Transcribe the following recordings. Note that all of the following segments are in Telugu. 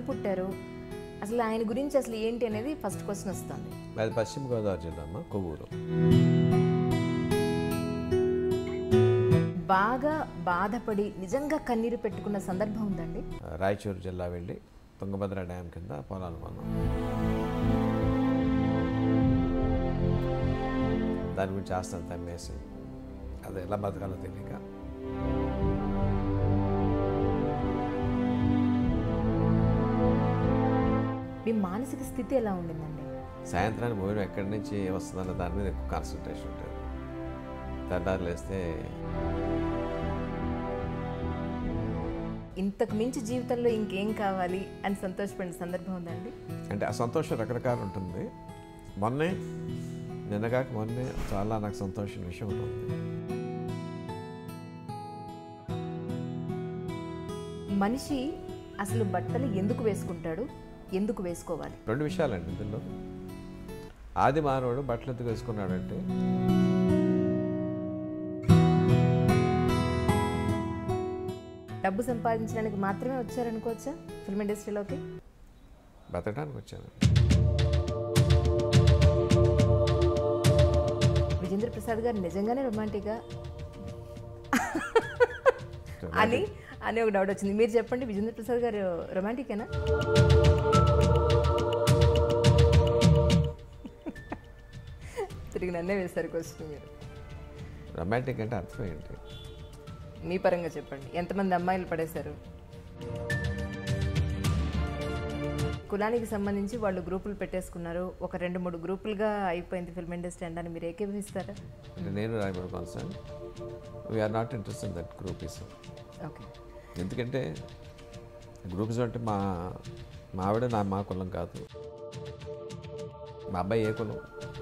పుట్టారు అసలు ఆయన గురించి అసలు ఏంటి అనేది ఫస్ట్ క్వశ్చన్ వస్తుంది అది పశ్చిమ గోదావరి జిల్లా అమ్మ కొవ్వూరు బాగా బాధపడి నిజంగా కన్నీరు పెట్టుకున్న సందర్భం ఉందండి రాయచూరు జిల్లా వెళ్ళి తుంగభద్ర డ్యామ్ కింద పొలాలు కొన్నాం దాని గురించి ఆస్తాను తమ్మేసి అది ఎలా బతకాలో తెలియక మీ మానసిక స్థితి ఎలా ఉండిందండి సాయంత్రానికి భోజనం ఎక్కడి నుంచి వస్తుందన్న దాని మీద ఎక్కువ కాన్సన్ట్రేషన్ ఉంటుంది తెల్లారులు వేస్తే ఇంతకు మించి జీవితంలో ఇంకేం కావాలి అని సంతోషపడిన సందర్భం ఉందండి అంటే ఆ సంతోషం రకరకాలు ఉంటుంది మొన్నే నిన్నగాక మొన్నే చాలా నాకు సంతోషం విషయం ఉంటుంది మనిషి అసలు బట్టలు ఎందుకు వేసుకుంటాడు ఎందుకు వేసుకోవాలి రెండు విషయాలండి ఇందులో ఆది మానవుడు బట్టలు ఎందుకు వేసుకున్నాడంటే డబ్బు సంపాదించడానికి మాత్రమే వచ్చారనుకోవచ్చా ఫిల్మ్ ఇండస్ట్రీలోకి బతకడానికి వచ్చాను విజేంద్ర ప్రసాద్ గారు నిజంగానే రొమాంటిక్గా అని అని ఒక డౌట్ వచ్చింది మీరు చెప్పండి విజేంద్ర ప్రసాద్ గారు రొమాంటికేనా తిరిగి నన్నే వేశారు క్వశ్చన్ మీరు రొమాంటిక్ అంటే అర్థం ఏంటి మీ పరంగా చెప్పండి ఎంతమంది అమ్మాయిలు పడేశారు కులానికి సంబంధించి వాళ్ళు గ్రూపులు పెట్టేసుకున్నారు ఒక రెండు మూడు గ్రూపులుగా అయిపోయింది ఫిల్మ్ ఇండస్ట్రీ అని మీరు ఏకీభవిస్తారా అంటే నేను రాయబడి concern we are not interest in that groupism okay ఎందుకంటే గ్రూపిజం అంటే మా మా ఆవిడ నా మా కులం కాదు మా అబ్బాయి ఏ కులం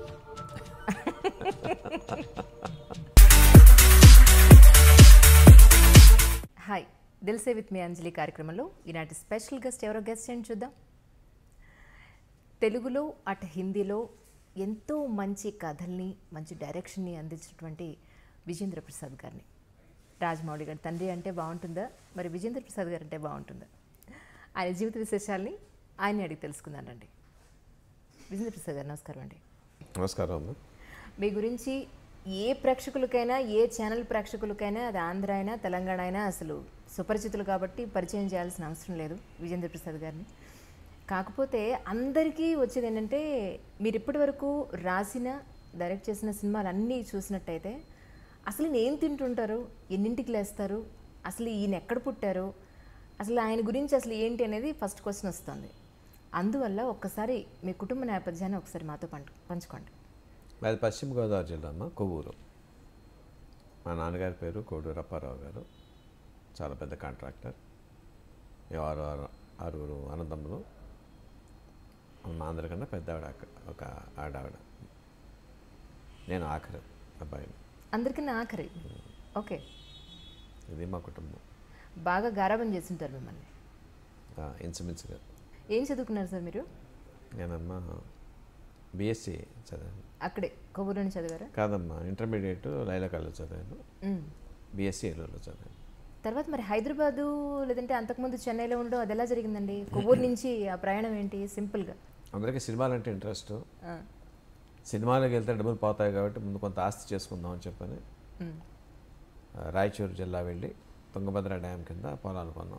హాయ్ దిల్సే విత్ మీ అంజలి కార్యక్రమంలో ఈనాటి స్పెషల్ గెస్ట్ ఎవరో గెస్ట్ ఏంటి చూద్దాం తెలుగులో అటు హిందీలో ఎంతో మంచి కథల్ని మంచి డైరెక్షన్ని అందించినటువంటి విజేంద్ర ప్రసాద్ గారిని రాజమౌళి గారి తండ్రి అంటే బాగుంటుందా మరి విజేంద్ర ప్రసాద్ గారు అంటే బాగుంటుందా ఆయన జీవిత విశేషాల్ని ఆయన్ని అడిగి తెలుసుకుందానండి విజేంద్ర ప్రసాద్ గారు నమస్కారం అండి నమస్కారం అమ్మ మీ గురించి ఏ ప్రేక్షకులకైనా ఏ ఛానల్ ప్రేక్షకులకైనా అది ఆంధ్ర అయినా తెలంగాణ అయినా అసలు సుపరిచితులు కాబట్టి పరిచయం చేయాల్సిన అవసరం లేదు విజేంద్ర ప్రసాద్ గారిని కాకపోతే అందరికీ వచ్చేది ఏంటంటే మీరు ఇప్పటి వరకు రాసిన డైరెక్ట్ చేసిన సినిమాలు అన్నీ చూసినట్టయితే అసలు ఈయన ఏం తింటుంటారు ఎన్నింటికి లేస్తారు అసలు ఈయన ఎక్కడ పుట్టారు అసలు ఆయన గురించి అసలు ఏంటి అనేది ఫస్ట్ క్వశ్చన్ వస్తుంది అందువల్ల ఒక్కసారి మీ కుటుంబ నేపథ్యాన్ని ఒకసారి మాతో పంచు పంచుకోండి అది పశ్చిమ గోదావరి జిల్లా అమ్మ కొవ్వూరు మా నాన్నగారి పేరు కోడూరు అప్పారావు గారు చాలా పెద్ద కాంట్రాక్టర్ మేము ఆరు ఆరు ఆరుగురు అన్నదమ్ములు మా అందరికన్నా పెద్ద ఆవిడ అక్క- ఒక ఆడావిడ నేను ఆఖరి అబ్బాయిని అందరికన్నా ఆఖరి ఓకే ఇది మా కుటుంబం బాగా గారాబం చేస్తుంటారు మిమ్మల్ని ఆ, ఇంచుమించుగా ఏం చదువుకున్నారు సార్ మీరు నేనమ్మా బీఎస్సీ చదివాను అక్కడే కొవ్వూరుని చదివారా కాదమ్మా ఇంటర్మీడియట్ లైలా కాలేజ్ చదివాను మ్మ్. బీఎస్సీ ఏలూరులో చదివాను తర్వాత మరి హైదరాబాదు లేదంటే అంతకుముందు చెన్నైలో ఉండడం అది ఎలా జరిగిందండి కొవ్వూరు నుంచి ఆ ప్రయాణం ఏంటి సింపుల్గా అందరికీ సినిమాలంటే ఇంట్రెస్ట్ సినిమాలకు వెళ్తే డబ్బులు పోతాయి కాబట్టి ముందు కొంత ఆస్తి చేసుకుందాం అని చెప్పని ఆ, రాయచూరు జిల్లా వెళ్ళి తుంగభద్ర డ్యామ్ కింద పొలాలు కొన్నాం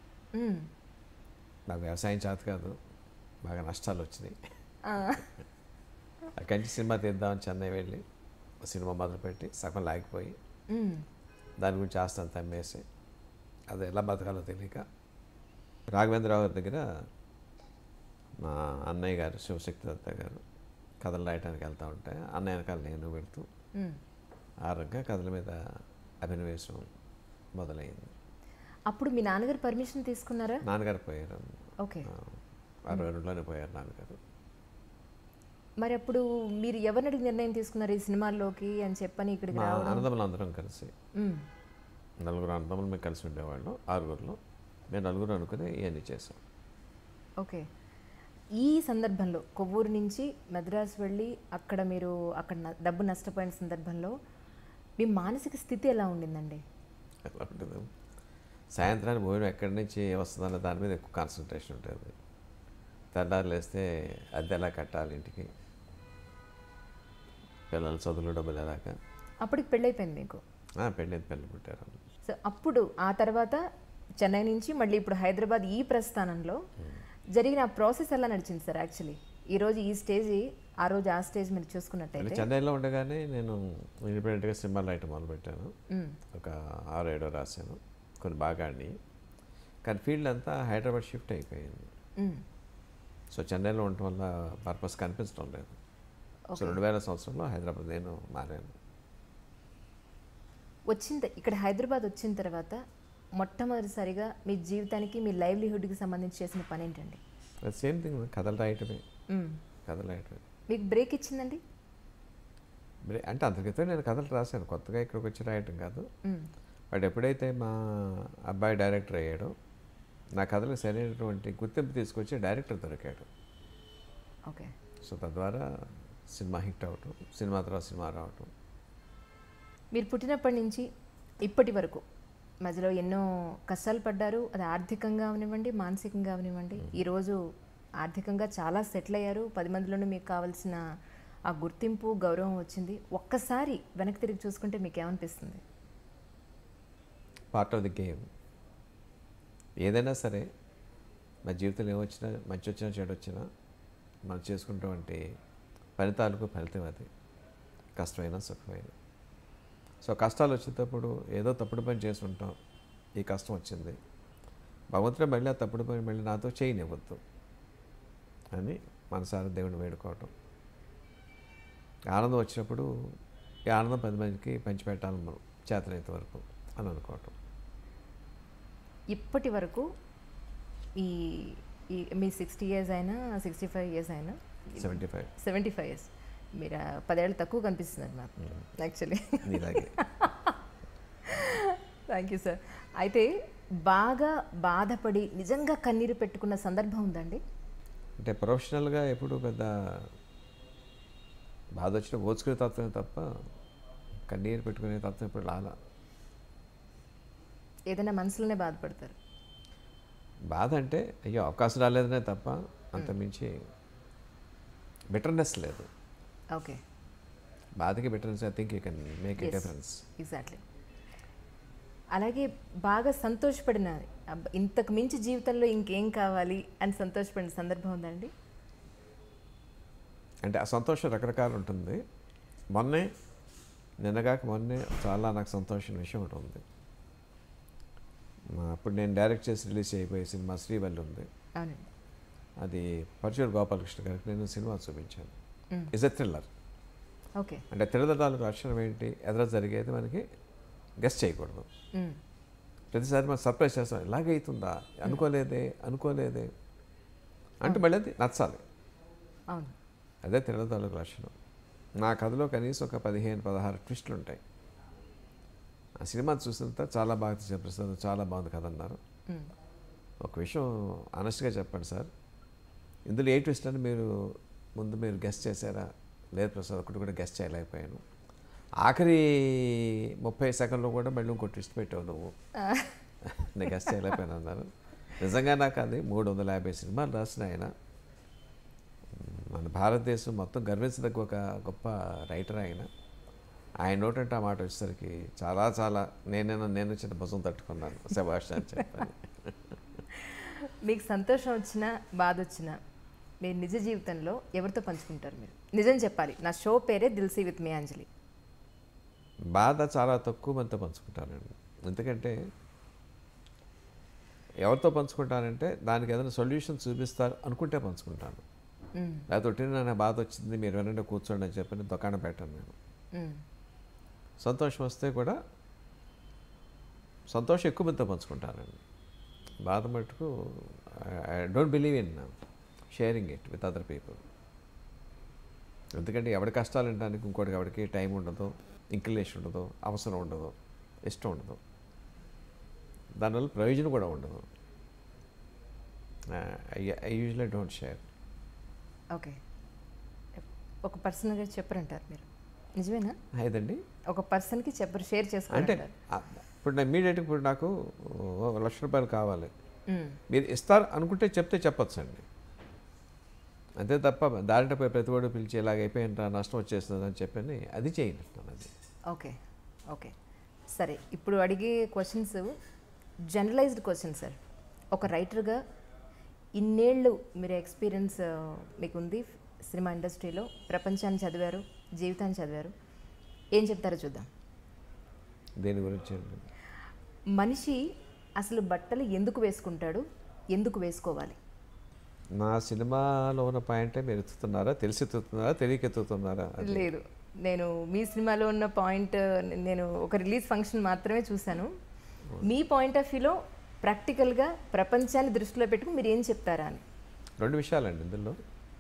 నాకు వ్యవసాయం చేత కాదు బాగా నష్టాలు వచ్చినాయి అక్కడి నుంచి సినిమా తీద్దామని చెన్నై వెళ్ళి సినిమా మొదలుపెట్టి సగం లాగిపోయి దాని గురించి ఆస్తాను తమ్మేసి అది ఎలా బతకాలో తెలియక రాఘవేంద్రరావు గారి దగ్గర మా అన్నయ్య గారు శివశక్తి దత్త గారు కథలు రాయడానికి వెళ్తూ ఉంటే అన్నయ్య వెనకాల నేను వెళ్తూ ఆ రకంగా కథల మీద అభినవేశం మొదలైంది అప్పుడు మీ నాన్నగారు పర్మిషన్ తీసుకున్నారా నాన్నగారు పోయారు ఓకే ఆ, అరవై రెండులోనే పోయారు నాన్నగారు మరి అప్పుడు మీరు ఎవరిని అడిగి నిర్ణయం తీసుకున్నారు ఈ సినిమాల్లోకి అని చెప్పని ఇక్కడికి మా రావడం అన్నదమ్ములు అందరం కలిసి మ్మ్. నలుగురు అన్నదమ్ములు మేము కలిసి ఉండేవాళ్ళం ఆరుగురులో మేము నలుగురు అనుకుని ఇవన్నీ చేసాం ఓకే ఈ సందర్భంలో కొవ్వూరు నుంచి మద్రాసు వెళ్ళి అక్కడ మీరు అక్కడ న- డబ్బు నష్టపోయిన సందర్భంలో మీ మానసిక స్థితి ఎలా ఉండిందండి ఎలా ఉంటుంది సాయంత్రానికి భోజనం ఎక్కడి నుంచి వస్తుందన్న దాని మీద ఎక్కువ కాన్సన్ట్రేషన్ ఉంటుంది తెల్లారులు వేస్తే అద్దె ఎలా కట్టాలి ఇంటికి పిల్లల చదువులు డబ్బులు ఎలాగా అప్పటికి పెళ్ళైపోయింది మీకు ఆ, పెళ్ళి పెళ్ళి పుట్టారు సో అప్పుడు ఆ తర్వాత చెన్నై నుంచి మళ్ళీ ఇప్పుడు హైదరాబాద్ ఈ ప్రస్థానంలో జరిగిన ఆ ప్రాసెస్ ఎలా నడిచింది సార్ యాక్చువల్లీ ఈ రోజు ఈ స్టేజ్ ఆ రోజు ఆ స్టేజ్ మీరు మళ్ళీ చూసుకున్నట్టయితే చెన్నైలో ఉండగానే నేను ఇండిపెండెంట్గా సినిమాలు రాయటం మొదలుపెట్టాను మ్మ్. ఒక ఆరు ఏడో రాశాను కొన్ని బాగా ఆడినాయి కానీ ఫీల్డ్ అంతా హైదరాబాద్ షిఫ్ట్ అయిపోయింది మ్మ్. సో చెన్నైలో ఉండటం వల్ల పర్పస్ కనిపించడం లేదు సో రెండు వేల సంవత్సరంలో హైదరాబాద్ నేను మారాను వచ్చిన త- ఇక్కడ హైదరాబాద్ వచ్చిన తర్వాత మొట్టమొదటిసారిగా మీ జీవితానికి మీ లైవ్లీహుడ్కి సంబంధించి చేసిన పని ఏంటండి సేమ్ థింగ్ కథలు రాయటమే మ్మ్. కథలు రాయటమే మీకు బ్రేక్ ఇచ్చిందండి బ్రే- అంటే అంత క్రితం నేను కథలు రాశాను కొత్తగా ఇక్కడికి వచ్చి రాయటం కాదు మ్మ్. బట్ ఎప్పుడైతే మా అబ్బాయి డైరెక్టర్ అయ్యాడో నా కథలకు సరైనటువంటి గుర్తింపు తీసుకొచ్చి డైరెక్టర్ దొరికాడు ఓకే సో తద్వారా సినిమా హిట్ అవటం సినిమా తర్వాత సినిమా రావటం మీరు పుట్టినప్పటి నుంచి ఇప్పటి వరకు మధ్యలో ఎన్నో కష్టాలు పడ్డారు అది ఆర్థికంగా అవనివ్వండి మానసికంగా అవనివ్వండి ఈరోజు ఆర్థికంగా చాలా సెటిల్ అయ్యారు పది మందిలోనూ మీకు కావాల్సిన ఆ గుర్తింపు గౌరవం వచ్చింది ఒక్కసారి వెనక్కి తిరిగి చూసుకుంటే మీకు ఏమనిపిస్తుంది పార్ట్ ఆఫ్ ది గేమ్ ఏదైనా సరే మా జీవితంలో ఏమొచ్చినా మంచి వచ్చినా చెడు వచ్చినా మనం చేసుకుంటామంటే పని తాలూకు ఫలితం అది కష్టమైనా సుఖమైనా సో కష్టాలు వచ్చేటప్పుడు ఏదో తప్పుడు పని చేసి ఉంటాం ఈ కష్టం వచ్చింది భగవంతుడే మళ్ళీ ఆ తప్పుడు పని మళ్ళీ నాతో చేయనివ్వద్దు అని మనసారా దేవుని వేడుకోవటం ఆనందం వచ్చినప్పుడు ఈ ఆనందం పది మందికి పంచిపెట్టాలి మనం చేతనైతే వరకు అని అనుకోవటం ఇప్పటి వరకు ఈ ఈ మీ సిక్స్టీ ఇయర్స్ అయినా సిక్స్టీ ఫైవ్ ఇయర్స్ అయినా seventy five seventy five years మీరు ఆ పదేళ్ళు తక్కువ కనిపిస్తున్నారు నాకు యాక్చువల్లీ నీలాగే థ్యాంక్ యూ సార్ అయితే బాగా బాధపడి నిజంగా కన్నీరు పెట్టుకున్న సందర్భం ఉందండి అంటే ప్రొఫెషనల్గా ఎప్పుడు పెద్ద బాధ వచ్చిన ఓచుకునే తత్వమే తప్ప కన్నీరు పెట్టుకునే తత్వం ఇప్పుడు లాలా ఏదైనా మనసులోనే బాధపడతారు బాధ అంటే అయ్యో అవకాశం రాలేదనే తప్ప అంతమించి బిటర్నెస్ లేదు ఓకే బాధకి bitterness I think you can make a Yes. Difference exactly అలాగే బాగా సంతోషపడిన అబ్బ, ఇంతకు మించి జీవితంలో ఇంకేం కావాలి అని సంతోషపడిన సందర్భం ఉందండి అంటే ఆ సంతోషం రకరకాలు ఉంటుంది మొన్నే నిన్నగాక మొన్నే చాలా నాకు సంతోషం విషయం ఒకటి ఉంది మా- అప్పుడు నేను డైరెక్ట్ చేసి రిలీజ్ అయిపోయే సినిమా శ్రీవల్లి ఉంది అవునండి అది పరచూరు గోపాలకృష్ణ గారికి నేను సినిమా చూపించాను hmm. Is a thriller okay అంటే తిరదటాలకు లక్షణం ఏంటి ఎదుర జరిగేది మనకి గెస్ట్ చేయకూడదు మ్మ్. ప్రతిసారి మనం సర్ప్రైజ్ చేస్తాం ఇలాగే అవుతుందా అనుకోలేదే అనుకోలేదే అంటే మళ్ళీ అది నచ్చాలి అవును అదే తిరగతాలకు లక్షణం నా కథలో కనీసం ఒక పదిహేను పదహారు ట్విస్టులు ఉంటాయి ఆ సినిమా చూసినంత చాలా బాగా తీశారు ప్రసాద్ చాలా బాగుంది కథ అన్నారు మ్మ్. ఒక విషయం ఆనెస్ట్గా చెప్పండి సార్ ఇందులో ఏ ట్విస్ట్ అని మీరు ముందు మీరు గెస్ట్ చేశారా లేదు ప్రసాద్ ఒకటి కూడా గెస్ట్ చేయలేకపోయాను ఆఖరి ముప్పై సెకండ్లో కూడా మళ్ళీ ఇంకో ట్విస్ట్ పెట్టావు నువ్వు నేను గెస్ట్ చేయలేకపోయాను అన్నారు నిజంగా నాకు అది మూడు వందల యాభై సినిమాలు రాసిన ఆయన మన భారతదేశం మొత్తం గర్వించదగ్గ ఒక గొప్ప రైటర్ ఆయన ఆయన నోటంటే ఆ మాట వచ్చేసరికి చాలా చాలా నేనైనా నేను చిన్న భుజం తట్టుకున్నాను శభాష్ అని చెప్పాను మీకు సంతోషం వచ్చినా బాధ వచ్చినా మీ నిజ జీవితంలో ఎవరితో పంచుకుంటారు మీరు నిజం చెప్పాలి నా షో పేరే దిల్సీ విత్ మీ అంజలి బాధ చాలా తక్కువ మందితో పంచుకుంటానండి ఎందుకంటే ఎవరితో పంచుకుంటానంటే దానికి ఏదైనా సొల్యూషన్ చూపిస్తారు అనుకుంటే పంచుకుంటాను మ్మ్. లేకపోతే ఒట్టిన నా బాధ వచ్చింది మీరు వెనంటే కూర్చోండి అని చెప్పి నేను దుకాణం పెట్టాను నేను మ్మ్. సంతోషం వస్తే కూడా సంతోషం ఎక్కువ మందితో పంచుకుంటానండి బాధ మటుకు I don't believe in sharing it with other people ఎందుకంటే ఎవరి కష్టాలు వినడానికి ఇంకోటికి ఎవరికి టైం ఉండదు ఇంక్లినేషన్ ఉండదు అవసరం ఉండదు ఇష్టం ఉండదు దానివల్ల ప్రయోజనం కూడా ఉండదు I usually don't share okay ఒక పర్సన్గా చెప్పరంటారు మీరు నిజమేనా అయిదండి ఒక పర్సన్కి చెప్పరు షేర్ అంటే చేసుకుంటారు ఆ, ఇప్పుడు నేను ఇమీడియట్గా ఇప్పుడు నాకు ఒక లక్ష రూపాయలు కావాలి మ్మ్. మీరు ఇస్తారు అనుకుంటే చెప్తే చెప్పొచ్చు అండి అంతే తప్ప దారిట పోయి ప్రతివాడు పిలిచి ఇలాగ అయిపోయింట నష్టం వచ్చేస్తుంది అని చెప్పని అది చేయను అది ఓకే ఓకే సరే ఇప్పుడు అడిగే క్వశ్చన్స్ జనరలైజ్డ్ క్వశ్చన్ సార్ ఒక రైటర్గా ఇన్నేళ్ళు మీరు ఎక్స్పీరియన్స్ మీకు ఉంది సినిమా ఇండస్ట్రీలో ప్రపంచాన్ని చదివారు జీవితాన్ని చదివారు ఏం చెప్తారో చూద్దాం దేని గురించి అండి మనిషి అసలు బట్టలు ఎందుకు వేసుకుంటాడు ఎందుకు వేసుకోవాలి నా సినిమాలో ఉన్న పాయింటే మీరు ఎత్తుతున్నారా తెలిసి ఎత్తుతున్నారా తెలియక ఎత్తుతున్నారా అది లేదు నేను మీ సినిమాలో ఉన్న పాయింట్ నేను ఒక రిలీజ్ ఫంక్షన్ మాత్రమే చూశాను మీ పాయింట్ ఆఫ్ వ్యూలో ప్రాక్టికల్గా ప్రపంచాన్ని దృష్టిలో పెట్టుకుని మీరు ఏం చెప్తారా అని రెండు విషయాలండి ఇందులో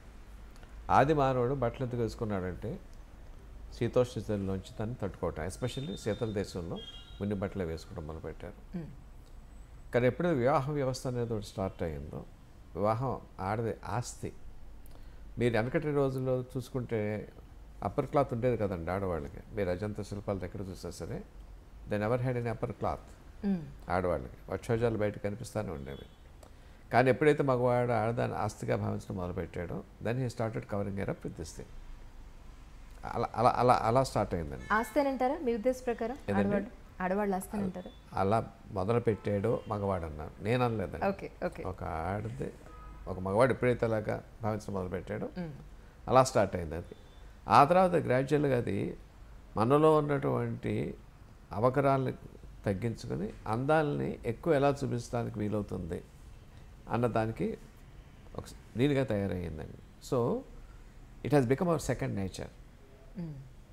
ఆది మానవుడు బట్టలు ఎందుకు వేసుకున్నాడంటే శీతోష్ణ స్థితిలోంచి తను తట్టుకోవటం ఎస్పెషల్లీ శీతల దేశంలో మున్ని బట్టలు వేసుకోవడం మొదలుపెట్టారు మ్మ్. కానీ ఎప్పుడు వివాహ వ్యవస్థ అనేది ఒకటి స్టార్ట్ అయ్యిందో వివాహం ఆడది ఆస్తి మీరు వెనకటి రోజుల్లో చూసుకుంటే అప్పర్ క్లాత్ ఉండేది కదండి ఆడవాళ్ళకి మీరు అజంత శిల్పాలు ఎక్కడ చూసినా సరే then ever had an upper cloth hmm. ఆడవాళ్ళకి వక్షోజాలు బయట కనిపిస్తూనే ఉండేవి కానీ ఎప్పుడైతే మగవాడు ఆడదాన్ని ఆస్తిగా భావించడం మొదలుపెట్టాడో then he started covering er up with this thing అలా అలా అలా అలా స్టార్ట్ అయిందండి ఆస్తేనంటారా మీ ఉద్దేశ ప్రకారం ఏదండి? ఆడవాళ్ళు ఆడవాళ్ళు ఆస్తేనంటారా అలా మొదలు పెట్టాడో మగవాడు అన్నారు నేను అనలేదండి ఓకే ఓకే ఒక ఆడది ఒక మగవాడు ఎప్పుడైతే అలాగా భావించడం మొదలు పెట్టాడో మ్మ్. అలా స్టార్ట్ అయింది అది ఆ తర్వాత గ్రాడ్యువల్గా అది మనలో ఉన్నటువంటి అవకరాలని తగ్గించుకొని అందాలని ఎక్కువ ఎలా చూపించడానికి వీలవుతుంది అన్న దానికి ఒక దీనిగా తయారయ్యిందండి so it has become our second nature hmm.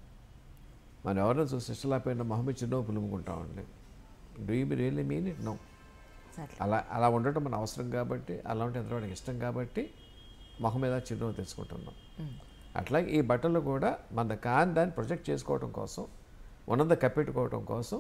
మనం ఎవరైనా చూసి ఇష్టలేకపోయిన మొహమ్మద్ చిన్నో పులుముకుంటామండి do you be really mean it no సరే అలా అలా ఉండటం మన అవసరం కాబట్టి అలా ఉంటే ఎంతవాడికి ఇష్టం కాబట్టి మొహం మీద చిరునవ్వు తెచ్చుకుంటున్నాం మ్మ్. అట్లాగే ఈ బట్టలు కూడా మన కాని దాన్ని ప్రొజెక్ట్ చేసుకోవడం కోసం ఉన్నది కప్పెట్టుకోవడం కోసం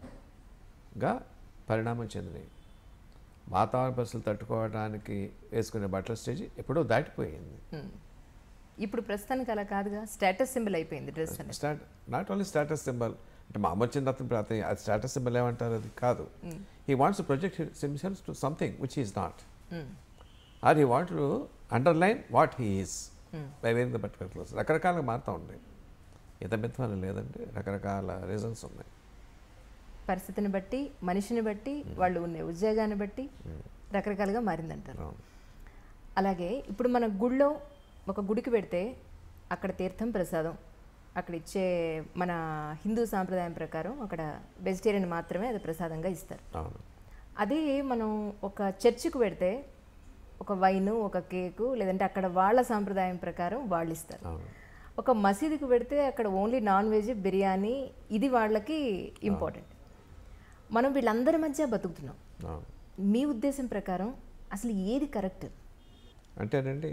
గా పరిణామం చెందినవి వాతావరణ పరిస్థితులు తట్టుకోవడానికి వేసుకునే బట్టల స్టేజ్ ఎప్పుడో దాటిపోయింది మ్మ్. ఇప్పుడు ప్రస్తుతానికి అలా కాదుగా స్టేటస్ సింబల్ అయిపోయింది డ్రెస్ అనేది start not only status symbol అంటే మా అమ్మ వచ్చిన అతను అతను అది స్టేటస్ సింబల్ ఏమంటారు అది కాదు he wants project himself to something which is not hmm. Or he want to underline what he is by wearing the particular clothes రకరకాలుగా మారుతూ ఉన్నాయి ఇంత మిత్వాన్ని లేదండి రకరకాల రీజన్స్ ఉన్నాయి పరిస్థితిని బట్టి మనిషిని బట్టి వాళ్ళు ఉన్న ఉద్యోగాన్ని బట్టి రకరకాలుగా మారిందంటారు అవును. అలాగే ఇప్పుడు మన గుళ్ళో ఒక గుడికి పెడితే అక్కడ తీర్థం ప్రసాదం అక్కడ ఇచ్చే మన హిందూ సాంప్రదాయం ప్రకారం అక్కడ వెజిటేరియన్ మాత్రమే అది ప్రసాదంగా ఇస్తారు అవును అదే మనం ఒక చర్చికి పెడితే ఒక వైను ఒక కేకు లేదంటే అక్కడ వాళ్ళ సాంప్రదాయం ప్రకారం వాళ్ళు ఇస్తారు అవును ఒక మసీదుకి పెడితే అక్కడ ఓన్లీ నాన్ వెజ్ బిర్యానీ ఇది వాళ్ళకి ఇంపార్టెంట్ మనం వీళ్ళందరి మధ్య బతుకుతున్నాం అవును మీ ఉద్దేశం ప్రకారం అసలు ఏది కరెక్ట్ అంటేనండి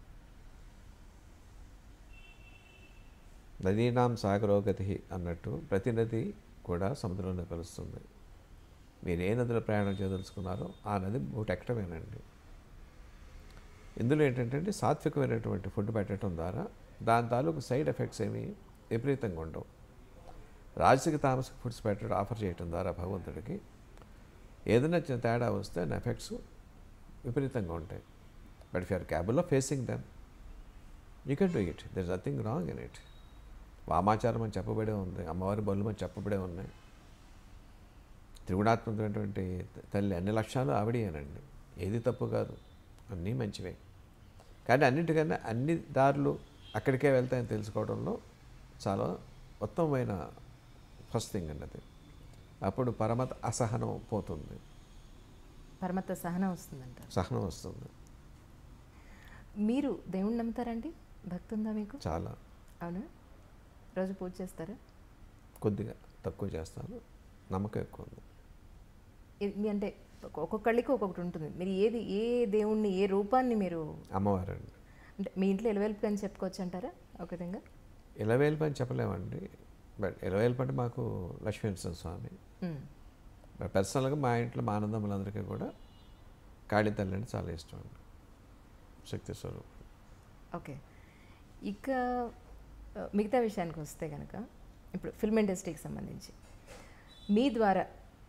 నదీనాం సాగరోగతి అన్నట్టు ప్రతి నది కూడా సముద్రంలో కలుస్తుంది మీరు ఏ నదిలో ప్రయాణం చేయదలుచుకున్నారో ఆ నది ఎక్కడమేనండి ఇందులో ఏంటంటే సాత్వికమైనటువంటి ఫుడ్ పెట్టడం ద్వారా దాని తాలూకు సైడ్ ఎఫెక్ట్స్ ఏమి విపరీతంగా ఉండవు రాజసిక తామసిక ఫుడ్స్ పెట్టడం ఆఫర్ చేయడం ద్వారా భగవంతుడికి ఏదైనా చిన్న తేడా వస్తే దాని ఎఫెక్ట్స్ విపరీతంగా ఉంటాయి but if you are capable of facing them you can do it there is nothing wrong in it వామాచారం అని చెప్పబడే ఉంది అమ్మవారి బలు అని చెప్పబడే ఉన్నాయి త్రిగుణాత్మకమైనటువంటి తల్లి అన్ని లక్ష్యాలు ఆవిడేనండి ఏది తప్పు కాదు అన్నీ మంచివే కానీ అన్నింటికన్నా అన్ని దారులు అక్కడికే వెళ్తాయని తెలుసుకోవడంలో చాలా ఉత్తమమైన ఫస్ట్ థింగ్ అన్నది అప్పుడు పరమత అసహనం పోతుంది పరమత సహనం వస్తుందంటారు సహనం వస్తుంది మీరు దేవుణ్ణి నమ్ముతారండి భక్తి ఉందా మీకు చాలా అవునా రోజు పూజ చేస్తారా కొద్దిగా తక్కువ చేస్తాను నమ్మకం ఎక్కువ ఉంది ఇది మీ అంటే ఒక్కొక్కళ్ళకి ఒక్కొక్కటి ఉంటుంది మీరు ఏది ఏ దేవుణ్ణి ఏ రూపాన్ని మీరు అమ్మవారండి అంటే మీ ఇంట్లో ఎలవెల్పు అని చెప్పుకోవచ్చు అంటారా ఒక విధంగా ఇలవేల్పు అని చెప్పలేమండి బట్ ఇలవేల్పు అంటే మాకు లక్ష్మీనరసింహ స్వామి ఉమ్. బట్ పర్సనల్గా మా ఇంట్లో మా ఆనందములందరికీ కూడా కాళీ తల్లి అంటే చాలా ఇష్టం అండి శక్తి స్వరూపం ఓకే ఇక ఆ, మిగతా విషయానికి వస్తే కనుక ఇప్పుడు ఫిల్మ్ ఇండస్ట్రీకి సంబంధించి మీ ద్వారా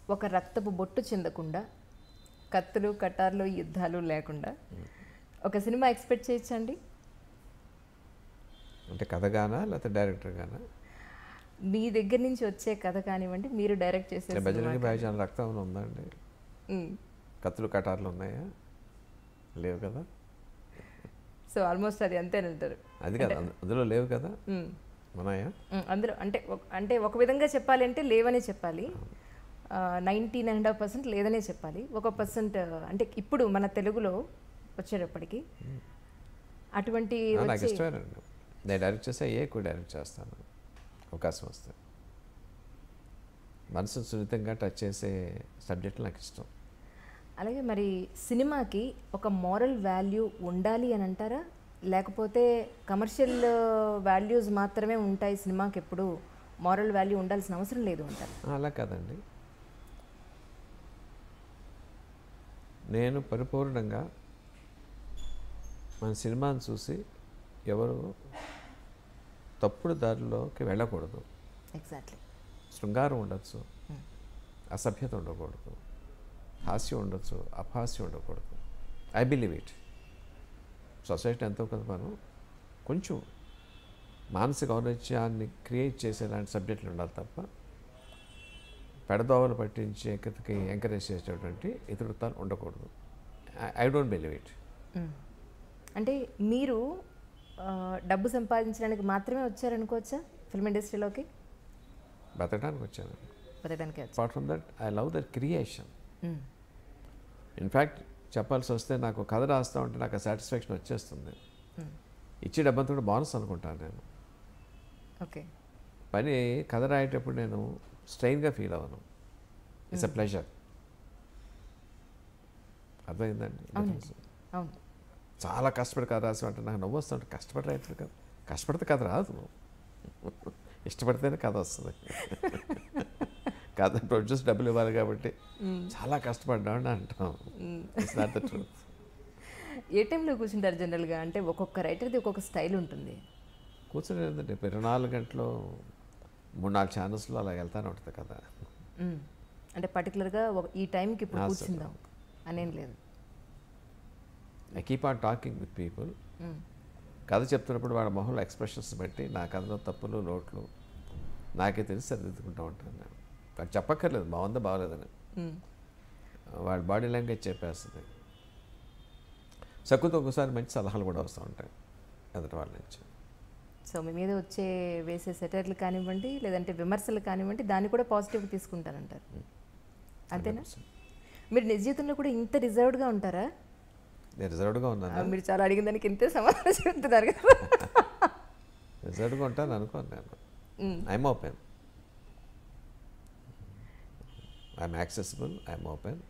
ఒక రక్తపు బొట్టు చెందకుండా కత్తులు కటార్లు యుద్ధాలు లేకుండా ఒక సినిమా ఎక్స్పెక్ట్ చేయొచ్చండి అంటే కథగానా లేకపోతే డైరెక్టర్ గానా మీ దగ్గర నుంచి వచ్చే కథ కానివ్వండి మీరు డైరెక్ట్ చేసే సినిమా బజరంగి భాయిజాన్ రక్తం ఏమైనా ఉందండి ఉమ్. కత్తులు కటార్లు ఉన్నాయా లేవు కదా సో ఆల్మోస్ట్ అది అంతేనంటారు అది కదా అందు- అందులో లేవు కదా ఉమ్. ఉన్నాయా ఉమ్, అందులో అంటే ఒక- అంటే ఒక విధంగా చెప్పాలి అంటే లేవనే చెప్పాలి ninety nine and half percent లేదనే చెప్పాలి ఒక పర్సెంట్ అంటే ఇప్పుడు మన తెలుగులో వచ్చేటప్పటికి అటువంటి ఆ, నాకు వచ్చి ఇష్టమేనండి నేను డైరెక్ట్ చేస్తే ఏ ఎక్కువ డైరెక్ట్ చేస్తాను అవకాశం వస్తే మనసు సున్నితంగా టచ్ చేసే సబ్జెక్టులు నాకు ఇష్టం అలాగే మరి సినిమాకి ఒక మోరల్ వాల్యూ ఉండాలి అని అంటారా లేకపోతే కమర్షియల్ వాల్యూస్ మాత్రమే ఉంటాయి సినిమాకి ఎప్పుడు మోరల్ వాల్యూ ఉండాల్సిన అవసరం లేదు అంటారు ఆ, అలా కాదండి నేను పరిపూర్ణంగా మన సినిమాని చూసి ఎవరు తప్పుడు దారిలోకి వెళ్ళకూడదు ఎగ్జాక్ట్లీ శృంగారం ఉండొచ్చు అసభ్యత ఉండకూడదు హాస్యం ఉండొచ్చు అపహాస్యం ఉండకూడదు ఐ బిలీవ్ ఇట్ సొసైటీ ఎంతో కొంత మనం కొంచెం మానసిక ఔన్నత్యాన్ని క్రియేట్ చేసేలాంటి సబ్జెక్టులు ఉండాలి తప్ప పెడదోవలు పట్టించే కథకి ఎంకరేజ్ చేసేటటువంటి ఇతరుతాలు ఉండకూడదు I don't believe it hmm. అంటే మీరు ఆ, డబ్బు సంపాదించడానికి మాత్రమే వచ్చారనుకోవచ్చా ఫిల్మ్ ఇండస్ట్రీలోకి బతకడానికి వచ్చాను బతకడానికి వచ్చారు apart from that I love that creation hmm. In fact చెప్పాల్సి వస్తే నాకు కథ రాస్తా ఉంటే నాకు ఆ సాటిస్ఫాక్షన్ వచ్చేస్తుంది మ్మ్. ఇచ్చే డబ్బంతా కూడా బోనస్ అనుకుంటాను నేను ఓకే పని కథ రాయేటప్పుడు నేను స్ట్రెయిన్గా ఫీల్ అవ్వను ఇట్స్ అ ప్లెజర్ అర్థమైందండి అవునండి అవును చాలా కష్టపడి కథ రాసి అంటే నాకు నవ్వు వస్తుంటే కష్టపడి రాయట్లేదు కదా కష్టపడితే కథ రాదు ఇష్టపడితేనే కథ వస్తుంది కథ ప్రొడ్యూస్ డబ్బులు ఇవ్వాలి కాబట్టి చాలా కష్టపడ్డామని అంటాం ఇట్స్ నాట్ ద ట్రూత్ ఏ టైంలో కూర్చుంటారు జనరల్గా అంటే ఒక్కొక్క రైటర్ది ఒక్కొక్క స్టైల్ ఉంటుంది కూర్చొని ఏంటంటే ఇరవై నాలుగు గంటలు మూడు నాలుగు ఛానల్స్లో అలా వెళ్తానే ఉంటుంది కదా మ్మ్. అంటే పర్టికులర్గా ఈ టైంకి ఇప్పుడు ఆ, కూర్చుందాం అనేం లేదు I keep on talking with people hmm. కథ చెప్తున్నప్పుడు వాళ్ళ మొహంలో ఎక్స్ప్రెషన్స్ బట్టి నా కథలో తప్పులు లోట్లు నాకే తెలిసి సరిదిద్దుకుంటూ ఉంటాను నేను వాళ్ళు చెప్పక్కర్లేదు బాగుందా బాగలేదని మ్మ్. వాళ్ళ బాడీ లాంగ్వేజ్ చెప్పేస్తుంది సక్కుతో ఒకసారి మంచి సలహాలు కూడా వస్తూ ఉంటాయి ఎదుటి వాళ్ళ నుంచి సో మీ మీద వచ్చే వేసే సెటర్లు కానివ్వండి లేదంటే విమర్శలు కానివ్వండి దాన్ని కూడా పాజిటివ్ తీసుకుంటారంటారు అంతేనా మీరు నిజ జీవితంలో కూడా ఇంత రిజర్వ్డ్గా ఉంటారా నేను రిజర్వ్డ్గా ఆ, ఉన్నాను మీరు చాలా అడిగిన దానికి ఇంతే సమాధానం చెప్తున్నారు కదా రిజర్వ్డ్గా ఉంటాను అనుకోను నేను hmm. I'm open I'm accessible I'm open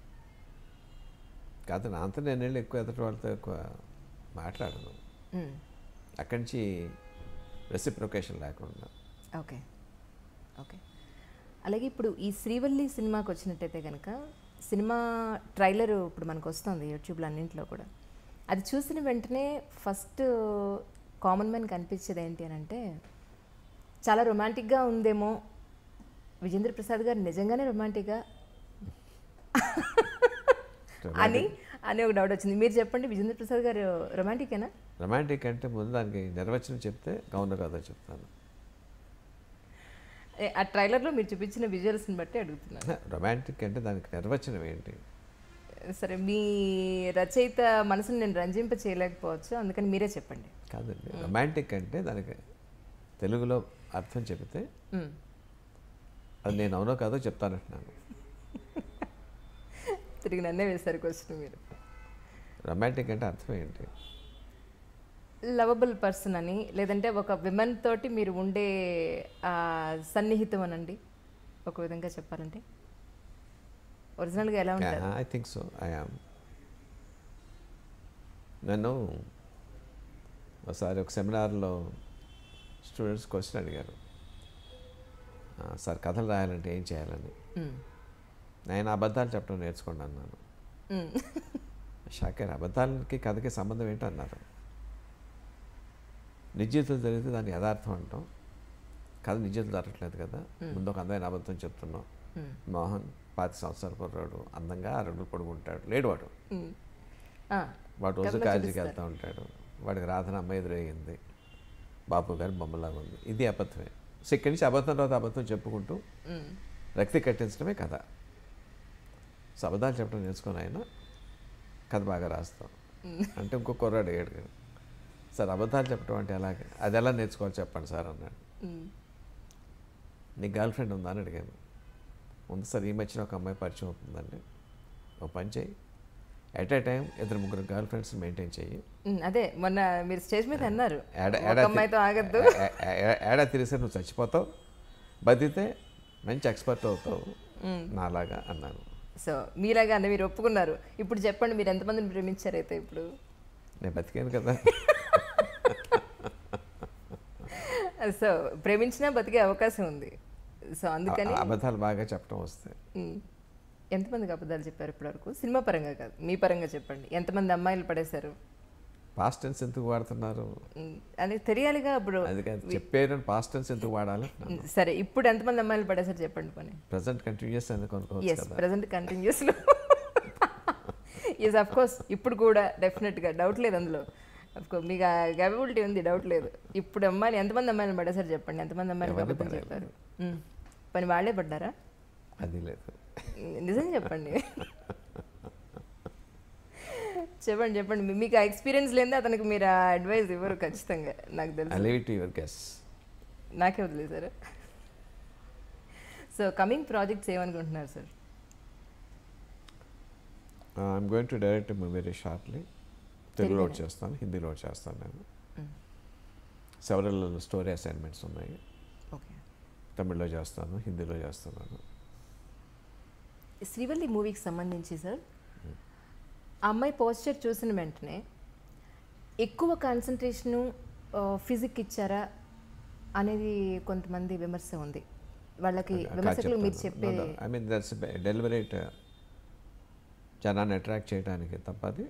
కాదు నా అంతా నేను వెళ్ళి ఎక్కువ ఎదుటి వాళ్ళతో ఎక్కువ మాట్లాడను మ్మ్. అక్కడి నుంచి రెసిప్రొకేషన్ లేకుండా ఓకే ఓకే అలాగే ఇప్పుడు ఈ శ్రీవల్లి సినిమాకి వచ్చినట్టయితే కనుక సినిమా ట్రైలర్ ఇప్పుడు మనకు వస్తుంది యూట్యూబ్లో అన్నింటిలో కూడా అది చూసిన వెంటనే ఫస్ట్ కామన్ మ్యాన్ కనిపించేది ఏంటి అని అంటే చాలా రొమాంటిక్గా ఉందేమో విజేంద్ర ప్రసాద్ గారు నిజంగానే రొమాంటిక్గా అని అని ఒక డౌట్ వచ్చింది మీరు చెప్పండి విజేంద్ర ప్రసాద్ గారు రొమాంటికేనా రొమాంటిక్ అంటే ముందు దానికి నిర్వచనం చెప్తే అవును కదా చెప్తాను ఏ, ఆ ట్రైలర్లో మీరు చూపించిన విజువల్స్ని బట్టి అడుగుతున్నాను రొమాంటిక్ అంటే దానికి నిర్వచనం ఏంటి సరే మీ రచయిత మనసుని నేను రంజింప చేయలేకపోవచ్చు అందుకని మీరే చెప్పండి కాదండి రొమాంటిక్ అంటే దానికి తెలుగులో అర్థం చెబితే మ్మ్. అది నేను అవునో కాదో చెప్తానంటున్నాను తిరిగి నన్నే వేశారు క్వశ్చన్ మీరు రొమాంటిక్ అంటే అర్థం ఏంటి లవబుల్ పర్సన్ అని లేదంటే ఒక విమెన్ తోటి మీరు ఉండే ఆ, సన్నిహితం అనండి ఒక విధంగా చెప్పాలంటే ఒరిజినల్గా ఎలా ఉంటారు I think so I am నన్ను ఒకసారి ఒక సెమినార్లో స్టూడెంట్స్ క్వశ్చన్ అడిగారు "ఆ, సార్ కథలు రాయాలంటే ఏం చేయాలని మ్మ్. నేను అబద్ధాలు చెప్పడం నేర్చుకోండి అన్నాను మ్మ్. షాకేర్ అబద్ధాలకి కథకి సంబంధం ఏంటో అన్నారు నిజజీవితం జరిగితే దాన్ని యథార్థం అంటాం కథ నిజజీవితం జరగట్లేదు కదా ముందు ఒక అందమైన అబద్ధం చెప్తున్నాం మ్మ్. మోహన్ పాతి సంవత్సరాల కుర్రాడు అందంగా అరుగులు పడుకుంటాడు లేడు వాడు ఉమ్. ఆ, వాడు రోజు కథలో కాలేజీకి చూపిస్తారు. వెళ్తూ ఉంటాడు వాడికి రాధన అమ్మ ఎదురయ్యింది బాపు గారి బొమ్మలాగా ఉంది ఇది అబద్ధమే సో ఇక్కడి నుంచి అబద్ధం తర్వాత అబద్ధం చెప్పుకుంటూ ఉమ్. రక్తి కట్టించడమే కథ సో అబద్ధాలు చెప్పడం నేర్చుకొని ఆయన కథ బాగా రాస్తాం అంటే ఇంకో కుర్రాడు అడిగాడు సార్ అబద్ధాలు చెప్పడం అంటే ఎలాగే అది ఎలా నేర్చుకోవాలి చెప్పండి సార్ అన్నాడు ఉమ్. నీకు గర్ల్ ఫ్రెండ్ ఉందా అని అడిగాను ఉంది సార్ ఈ మధ్యన ఒక అమ్మాయి పరిచయం అవుతుందండి ఒక పని చేయి ఎట్ ఏ టైం ఇద్దరు ముగ్గురు గర్ల్ ఫ్రెండ్స్ మెయింటైన్ చెయ్యి ఉమ్, అదే మొన్న మీరు స్టేజ్ మీద అన్నారు ఏడా ఒక ఏడా అమ్మాయితో ఆగద్దు ఏ- ఏ- ఏ- ఏడా తిరిగితే నువ్వు చచ్చిపోతావు బతికితే మంచి ఎక్స్పర్ట్ అవుతావు నాలాగా అన్నాను సో మీలాగా అంటే మీరు ఒప్పుకున్నారు ఇప్పుడు చెప్పండి మీరు ఎంతమందిని ప్రేమించారు అయితే ఇప్పుడు నేను బతికాను కదా సో ప్రేమించినా బతికే అవకాశం ఉంది సో అందుకని ఆ- అబద్ధాలు బాగా చెప్పడం వస్తాయి ఉమ్. ఎంతమందికి అబద్ధాలు చెప్పారు ఇప్పటివరకు సినిమా పరంగా కాదు మీ పరంగా చెప్పండి ఎంతమంది అమ్మాయిలు పడేశారు పాస్ట్ టెన్స్ ఎందుకు వాడుతున్నారు ఉమ్, అని తెలియాలిగా ఇప్పుడు అందుకని చెప్పారు పాస్ట్ టెన్స్ ఎందుకు వాడాలి ఉమ్, సరే ఇప్పుడు ఎంతమంది అమ్మాయిలు పడేశారు చెప్పండి పని ప్రజెంట్ కంటిన్యూస్ ఎందుకు అనుకోవచ్చు ఎస్ కదా ప్రజెంట్ కంటిన్యూస్లో ఎస్ అఫ్ కోర్స్ ఇప్పుడు కూడా డెఫినెట్గా డౌట్ లేదు అందులో అఫ్ కోర్స్ మీకు ఆ క్యాపబిలిటీ ఉంది డౌట్ లేదు ఇప్పుడు అమ్మాయిలు ఎంతమంది అమ్మాయిలు పడేశారు చెప్పండి ఎంతమంది అమ్మాయిలు ఎవరిని అబద్ధం పడలేదు. చెప్పారు ఉమ్. పని వాళ్ళే పడ్డారా అది లేదు ఉమ్, నిజం చెప్పండి చెప్పండి చెప్పండి మీ- మీకు ఆ ఎక్స్పీరియన్స్ లేదే అతనికి మీరు ఆ అడ్వైస్ ఇవ్వరు ఖచ్చితంగా నాకు ఐ తెలుసు లీవ్ ఇట్ యువర్ గెస్ నాకే వదిలేశారు సో కమింగ్ ప్రాజెక్ట్స్ ఏమనుకుంటున్నారు sir I'm going to direct very shortly తెలుగులో తెలుగునే. చేస్తాను హిందీలో చేస్తాను నేను సెవరల్ స్టోరీ అసైన్మెంట్స్ ఉన్నాయి ఓకే తమిళ్లో చేస్తాను హిందీలో చేస్తున్నాను శ్రీవల్లి మూవీకి సంబంధించి సార్ ఆ అమ్మాయి పోస్టర్ చూసిన వెంటనే ఎక్కువ కాన్సన్ట్రేషను ఫిజిక్ ఇచ్చారా అనేది కొంతమంది విమర్శ ఉంది వాళ్ళకి విమర్శకులు మీరు చెప్పే ఐ మీన్ దట్స్ డెలివరేట్ జనాన్ని అట్రాక్ట్ చేయడానికి తప్పది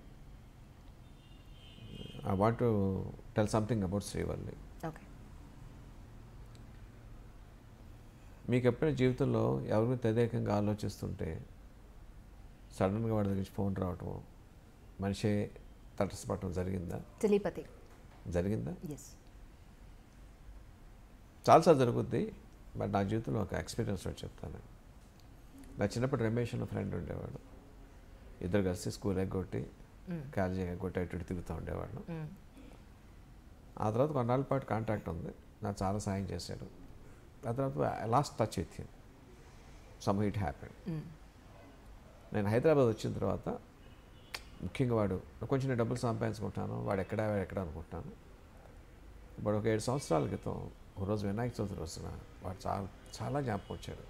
I want to tell something about Srivalli okay మీకు ఎప్పుడైనా జీవితంలో ఎవరిని తదేకంగా ఆలోచిస్తుంటే సడన్గా వాడి దగ్గర నుంచి ఫోన్ రావటం మనిషి తటస్థపడటం జరిగిందా టెలిపతి జరిగిందా ఎస్ చాలాసార్లు జరుగుద్ది బట్ నా జీవితంలో ఒక ఎక్స్పీరియన్స్ ఒకటి చెప్తాను నా చిన్నప్పుడు రమేష్ అన్న ఫ్రెండ్ ఉండేవాడు ఇద్దరు కలిసి స్కూల్ ఎగ్గొట్టి కాలేజీ ఎగ్గొట్టి అటు ఇటు తిరుగుతూ ఉండేవాడు ఆ తర్వాత కొన్నాళ్ళ పాటు కాంటాక్ట్ ఉంది నాకు చాలా సాయం చేశాడు ఆ తర్వాత lost touch with him some it happen నేను హైదరాబాద్ వచ్చిన తర్వాత ముఖ్యంగా వాడు కొంచెం నేను డబ్బులు సంపాదించుకుంటాను వాడు ఎక్కడ వాడు ఎక్కడ అనుకుంటాను ఇప్పుడు ఒక ఏడు సంవత్సరాల క్రితం ఒక రోజు వినాయక చవితి రోజున వాడు చాలా చాలా జ్ఞాపకం వచ్చాడు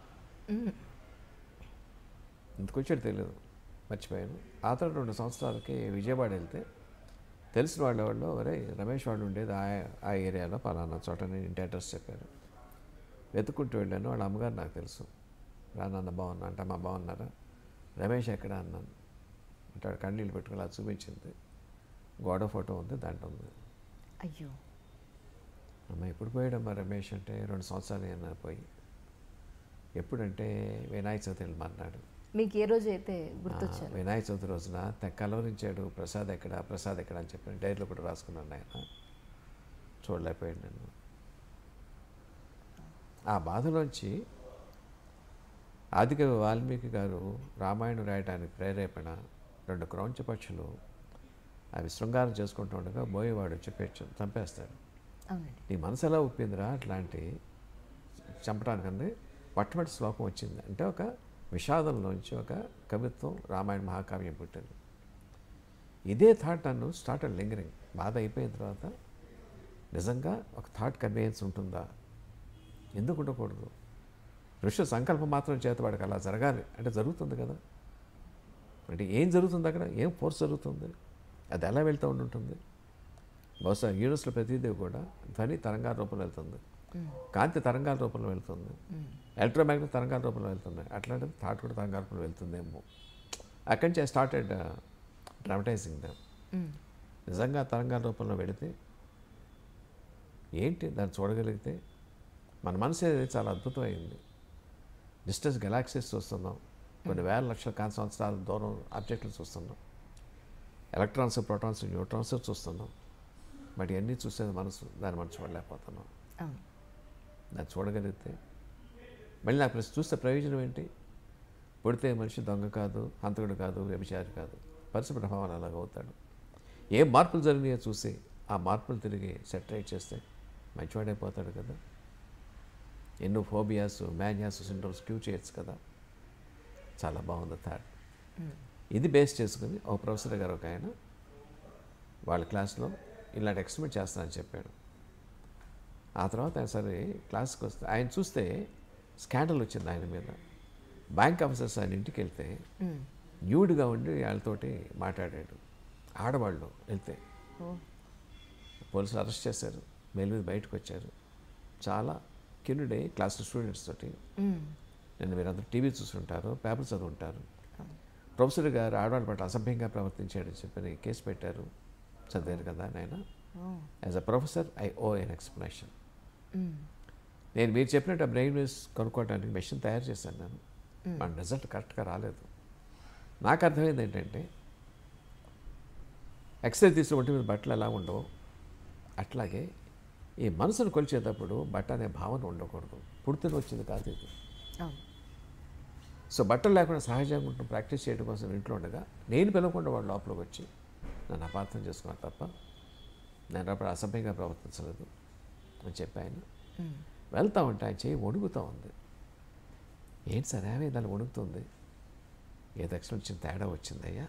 ఎందుకు వచ్చాడు తెలియదు మర్చిపోయాను ఆ తర్వాత రెండు సంవత్సరాలకి విజయవాడ వెళ్తే తెలిసిన వాళ్ళ వాళ్ళు ఒరే రమేష్ వాళ్ళు ఉండేది ఆ ఆ ఏరియాలో పలానా చోట నేను ఇంటి అడ్రస్ చెప్పారు వెతుక్కుంటూ వెళ్ళాను వాళ్ళ అమ్మగారు నాకు తెలుసు రా నాన్న బాగున్నా అంటే అమ్మ బాగున్నారా రమేష్ ఎక్కడ అన్నాను అంటే వాడు కన్నీళ్ళు పెట్టుకుని అలా చూపించింది గోడ ఫోటో ఉంది దాంట్లో ఉంది అయ్యో అమ్మ ఎప్పుడు పోయాడమ్మా రమేష్ అంటే రెండు సంవత్సరాలు అయినా పోయి ఎప్పుడంటే వినాయక చవితి వెళ్ళమన్నాడు మీకు ఏ రోజు అయితే గుర్తొచ్చారు ఆ, వినాయక చవితి రోజున తె- కలవరించాడు ప్రసాద్ ఎక్కడ ప్రసాద్ ఎక్కడ అని చెప్పి డైరీలో కూడా రాసుకున్నాను ఆయన చూడలేకపోయాడు నేను ఆ బాధలోంచి ఆదికవి వాల్మీకి గారు రామాయణం రాయడానికి ప్రేరేపణ రెండు క్రౌంచ పక్షులు అవి శృంగారం చేసుకుంటూ ఉండగా బోయేవాడు వచ్చి పెచ్చు చంపేస్తాడు అవునండి నీ మనసు ఎలా ఒప్పిందిరా అట్లాంటి చంపడానికండి మొట్టమొదటి శ్లోకం వచ్చింది అంటే ఒక విషాదంలోంచి ఒక కవిత్వం రామాయణ మహాకావ్యం పుట్టింది ఇదే థాట్ నన్ను స్టార్ట్ లింగరింగ్ బాధ అయిపోయిన తర్వాత నిజంగా ఒక థాట్ కన్వేయన్స్ ఉంటుందా ఎందుకు ఉండకూడదు ఋషి సంకల్పం మాత్రం చేత వాడికి అలా జరగాలి అంటే జరుగుతుంది కదా అంటే ఏం జరుగుతుంది అక్కడ ఏం ఫోర్స్ జరుగుతుంది అది ఎలా వెళ్తూ ఉండుంటుంది బహుశా యూనివర్స్లో ప్రతిదీ కూడా ధ్వని తరంగాల రూపంలో వెళ్తుంది కాంతి తరంగాల రూపంలో వెళ్తుంది ఎలక్ట్రోమాగ్నెట్ తరంగాల రూపంలో వెళ్తున్నాయి అట్లాంటిది థాట్ కూడా తరంగాల రూపంలో వెళ్తుందేమో అక్కడి నుంచి ఐ స్టార్టెడ్ డ్రామటైజింగ్ దమ్ నిజంగా తరంగాల రూపంలో వెళితే ఏంటి దాన్ని చూడగలిగితే మన మనసు అనేది చాలా అద్భుతమైంది డిస్టెన్స్ గెలాక్సీస్ చూస్తున్నాం కొన్ని వేల లక్షల కాంతి సంవత్సరాల దూరం ఆబ్జెక్టులు చూస్తున్నాం ఎలక్ట్రాన్స్ ప్రోటాన్స్ న్యూట్రాన్స్ చూస్తున్నాం బట్ ఇవన్నీ చూసేది మనసు దాన్ని మనం చూడలేకపోతున్నాం అవును దాన్ని చూడగలిగితే మళ్ళీ నాకు ప్రశ్న చూస్తే ప్రయోజనం ఏంటి పుడితే మనిషి దొంగ కాదు హంతకుడు కాదు వ్యభిచారి కాదు పరిస్థితి ప్రభావాలు అలాగ అవుతాడు ఏ మార్పులు జరిగినాయో చూసి ఆ మార్పులు తిరిగి సెటరేట్ చేస్తే మంచివాడైపోతాడు కదా ఎన్నో ఫోబియాస్ మ్యానియాస్ సిండ్రోమ్స్ క్యూ చేయొచ్చు కదా చాలా బాగుంది థాట్ ఇది బేస్ చేసుకుని ఒక ప్రొఫెసర్ గారు ఒక ఆయన వాళ్ళ క్లాస్లో ఇలాంటి ఎక్స్పెరిమెంట్ చేస్తానని చెప్పాడు ఆ తర్వాత ఆయన సరే క్లాస్కి వస్తే ఆయన చూస్తే స్కాండల్ వచ్చింది ఆయన మీద బ్యాంక్ ఆఫీసర్స్ ఆయన ఇంటికి వెళ్తే మ్మ్. న్యూడ్గా ఉండి వాళ్ళతోటి మాట్లాడాడు ఆడవాళ్ళు వెళ్తే ఓ పోలీసులు అరెస్ట్ చేశారు మేలు మీద బయటకు వచ్చారు చాలా కిన్నుడే క్లాస్ స్టూడెంట్స్ తోటి మ్మ్. నేను మీరందరూ టీవీ చూస్తుంటారు పేపర్ చదువుంటారు అవును. ప్రొఫెసర్ గారు ఆడవాళ్ళ పట్ల అసభ్యంగా ప్రవర్తించాడని చెప్పని కేసు పెట్టారు చదివారు కదా నాయన oh as a professor I owe an explanation hmm. నేను మీరు చెప్పినట్టు బ్రెయిన్ వేవ్స్ కనుక్కోవడానికి మెషిన్ తయారు చేశాను నేను మన రిజల్ట్ కరెక్ట్గా రాలేదు నాకు అర్థమైంది ఏంటంటే ఎక్స్రే తీసిన ఒంటి మీద బట్టలు ఎలా ఉండవు అట్లాగే ఈ మనసును కొలిచేటప్పుడు బట్ట అనే భావన ఉండకూడదు పుడుతుని వచ్చింది కాదు ఇది అవును సో బట్టలు లేకుండా సహజంగా ఉంటూ ప్రాక్టీస్ చేయడం కోసం ఇంట్లో ఉండగా నేను పిలవకుండా వాళ్ళు లోపలికి వచ్చి నన్ను అపార్థం చేసుకున్నారు తప్ప నేను అప్పుడు అసభ్యంగా ప్రవర్తించలేదు అని చెప్పి ఆయన మ్మ్. వెళ్తా ఉంటే ఆయన చేయి వణుకుతూ ఉంది ఏంటి సార్ ఏమే దాన్ని వణుకుతుంది ఏ దక్షిణ వచ్చిన తేడా వచ్చిందయ్యా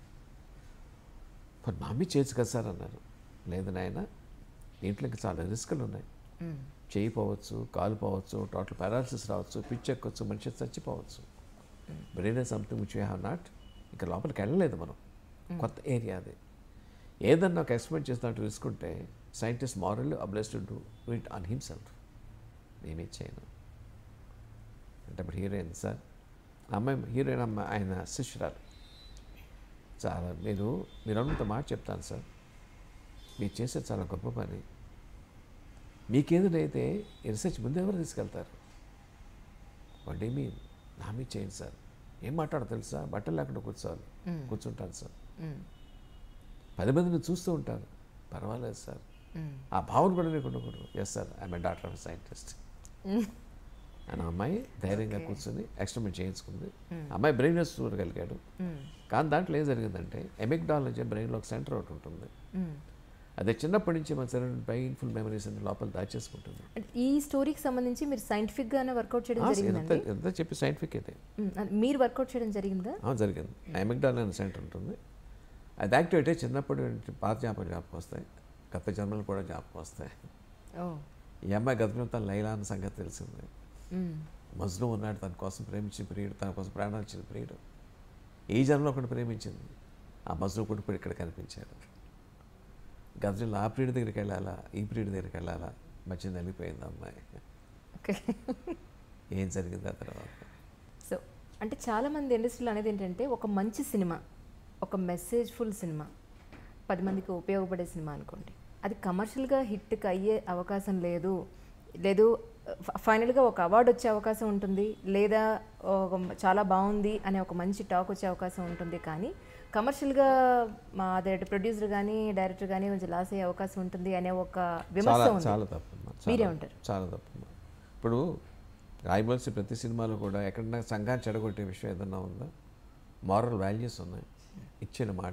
మరి మా అమ్మ చేయొచ్చు కదా సార్ అన్నారు లేదు నాయన దీంట్లో ఇంకా చాలా రిస్కులు ఉన్నాయి మ్మ్. చేయి పోవచ్చు కాలు పోవచ్చు టోటల్ పారాలసిస్ రావచ్చు పిచ్చి ఎక్కొచ్చు మనిషి చచ్చిపోవచ్చు brain something which you have not ఇంకా లోపలికి వెళ్ళలేదు మనం కొత్త ఏరియా అది ఏదన్నా ఒక ఎక్స్పెరిమెంట్ చేస్తున్నట్టు రిస్క్ ఉంటే scientist moral obliges to do it on himself నేనే చేయను అంటే ఇప్పుడు హీరోయిన్ సార్ అమ్మాయి హీరోయిన్ అమ్మాయి ఆయన శిష్యురాలు చాలా మీరు మీరు అన్నంత మాట చెప్తాను సార్ మీరు చేసేది చాలా గొప్ప పని మీకేదైతే ఈ రీసెర్చ్ ముందు ఎవరు తీసుకెళ్తారు వడ్ మీ నా మీద చేయండి సార్ ఏం మాట్లాడో తెలుసా బట్టలు లేకుండా కూర్చోవాలి కూర్చుంటాను సార్ మ్మ్. పది మందిని చూస్తూ ఉంటారు పర్వాలేదు సార్ మ్మ్. ఆ భావన కూడా నీకు ఉండకూడదు yes sir I'm a doctor of scientist అని అమ్మాయి ధైర్యంగా కూర్చొని ఎక్స్పెరిమెంట్ చేయించుకుంది అమ్మాయి బ్రెయిన్ చూడగలిగాడు మ్మ్. కానీ దాంట్లో ఏం జరిగిందంటే ఎమిక్డాల్ నుంచి బ్రెయిన్లో ఒక సెంటర్ ఒకటి ఉంటుంది మ్మ్. అదే చిన్నప్పటి నుంచి మన శరీరం పెయిన్ఫుల్ మెమరీస్ అన్ని లోపల దాచేసుకుంటుంది అంటే ఈ స్టోరీకి సంబంధించి మీరు సైంటిఫిక్ గానే వర్కౌట్ చేయడం ఎంత జరిగిందండి ఎంత చెప్పి సైంటిఫిక్ అయితే మ్మ్. అంటే మీరు వర్కౌట్ చేయడం జరిగిందా ఆ, జరిగింది ఎమిక్డాల్ అనే సెంటర్ ఉంటుంది అది యాక్టివేట్ అయితే చిన్నప్పటి నుంచి పాత జ్ఞాపకం జ్ఞాపకం వస్తాయి గత జన్మలు కూడా జ్ఞాపకం వస్తాయి ఓ ఈ అమ్మాయి గత జన్మ తన లైలా అన్న సంగతి తెలిసింది మ్మ్. మజ్ను ఉన్నాడు తన కోసం ప్రేమించిన ప్రియుడు తన కోసం ప్రాణాలు ఇచ్చిన ప్రియుడు ఈ జన్మలో ఒకటి ప్రేమించింది ఆ మజ్ను కూడా ఇప్పుడు ఇక్కడ కనిపించాడు గత జన్మలో ఆ ప్రియుడి దగ్గరికి వెళ్ళాలా ఈ ప్రియుడి దగ్గరికి వెళ్ళాలా మధ్య నలిగిపోయింది అమ్మాయి ఓకే ఏం జరిగింది ఆ తర్వాత సో అంటే చాలామంది ఇండస్ట్రీలో అనేది ఏంటంటే ఒక మంచి సినిమా ఒక మెసేజ్ఫుల్ సినిమా పది మందికి ఉపయోగపడే సినిమా అనుకోండి అది కమర్షియల్గా హిట్కి అయ్యే అవకాశం లేదు లేదు ఫ- ఫైనల్గా ఒక అవార్డు వచ్చే అవకాశం ఉంటుంది లేదా ఒక చాలా బాగుంది అనే ఒక మంచి టాక్ వచ్చే అవకాశం ఉంటుంది కానీ కమర్షియల్గా మా అదే ప్రొడ్యూసర్ కానీ డైరెక్టర్ కానీ కొంచెం లాస్ అయ్యే అవకాశం ఉంటుంది అనే ఒక విమర్శ చాలా ఉంది చాలా తప్పమ్మా మీరే చాలా- ఉంటారు. చాలా తప్పమ్మా ఇప్పుడు రాయవలసి ప్రతి సినిమాలో కూడా ఎక్కడన్నా సంఘాన్ని చెడగొట్టే విషయం ఏదన్నా ఉందా మారల్ వాల్యూస్ ఉన్నాయి ఇచ్చిన మాట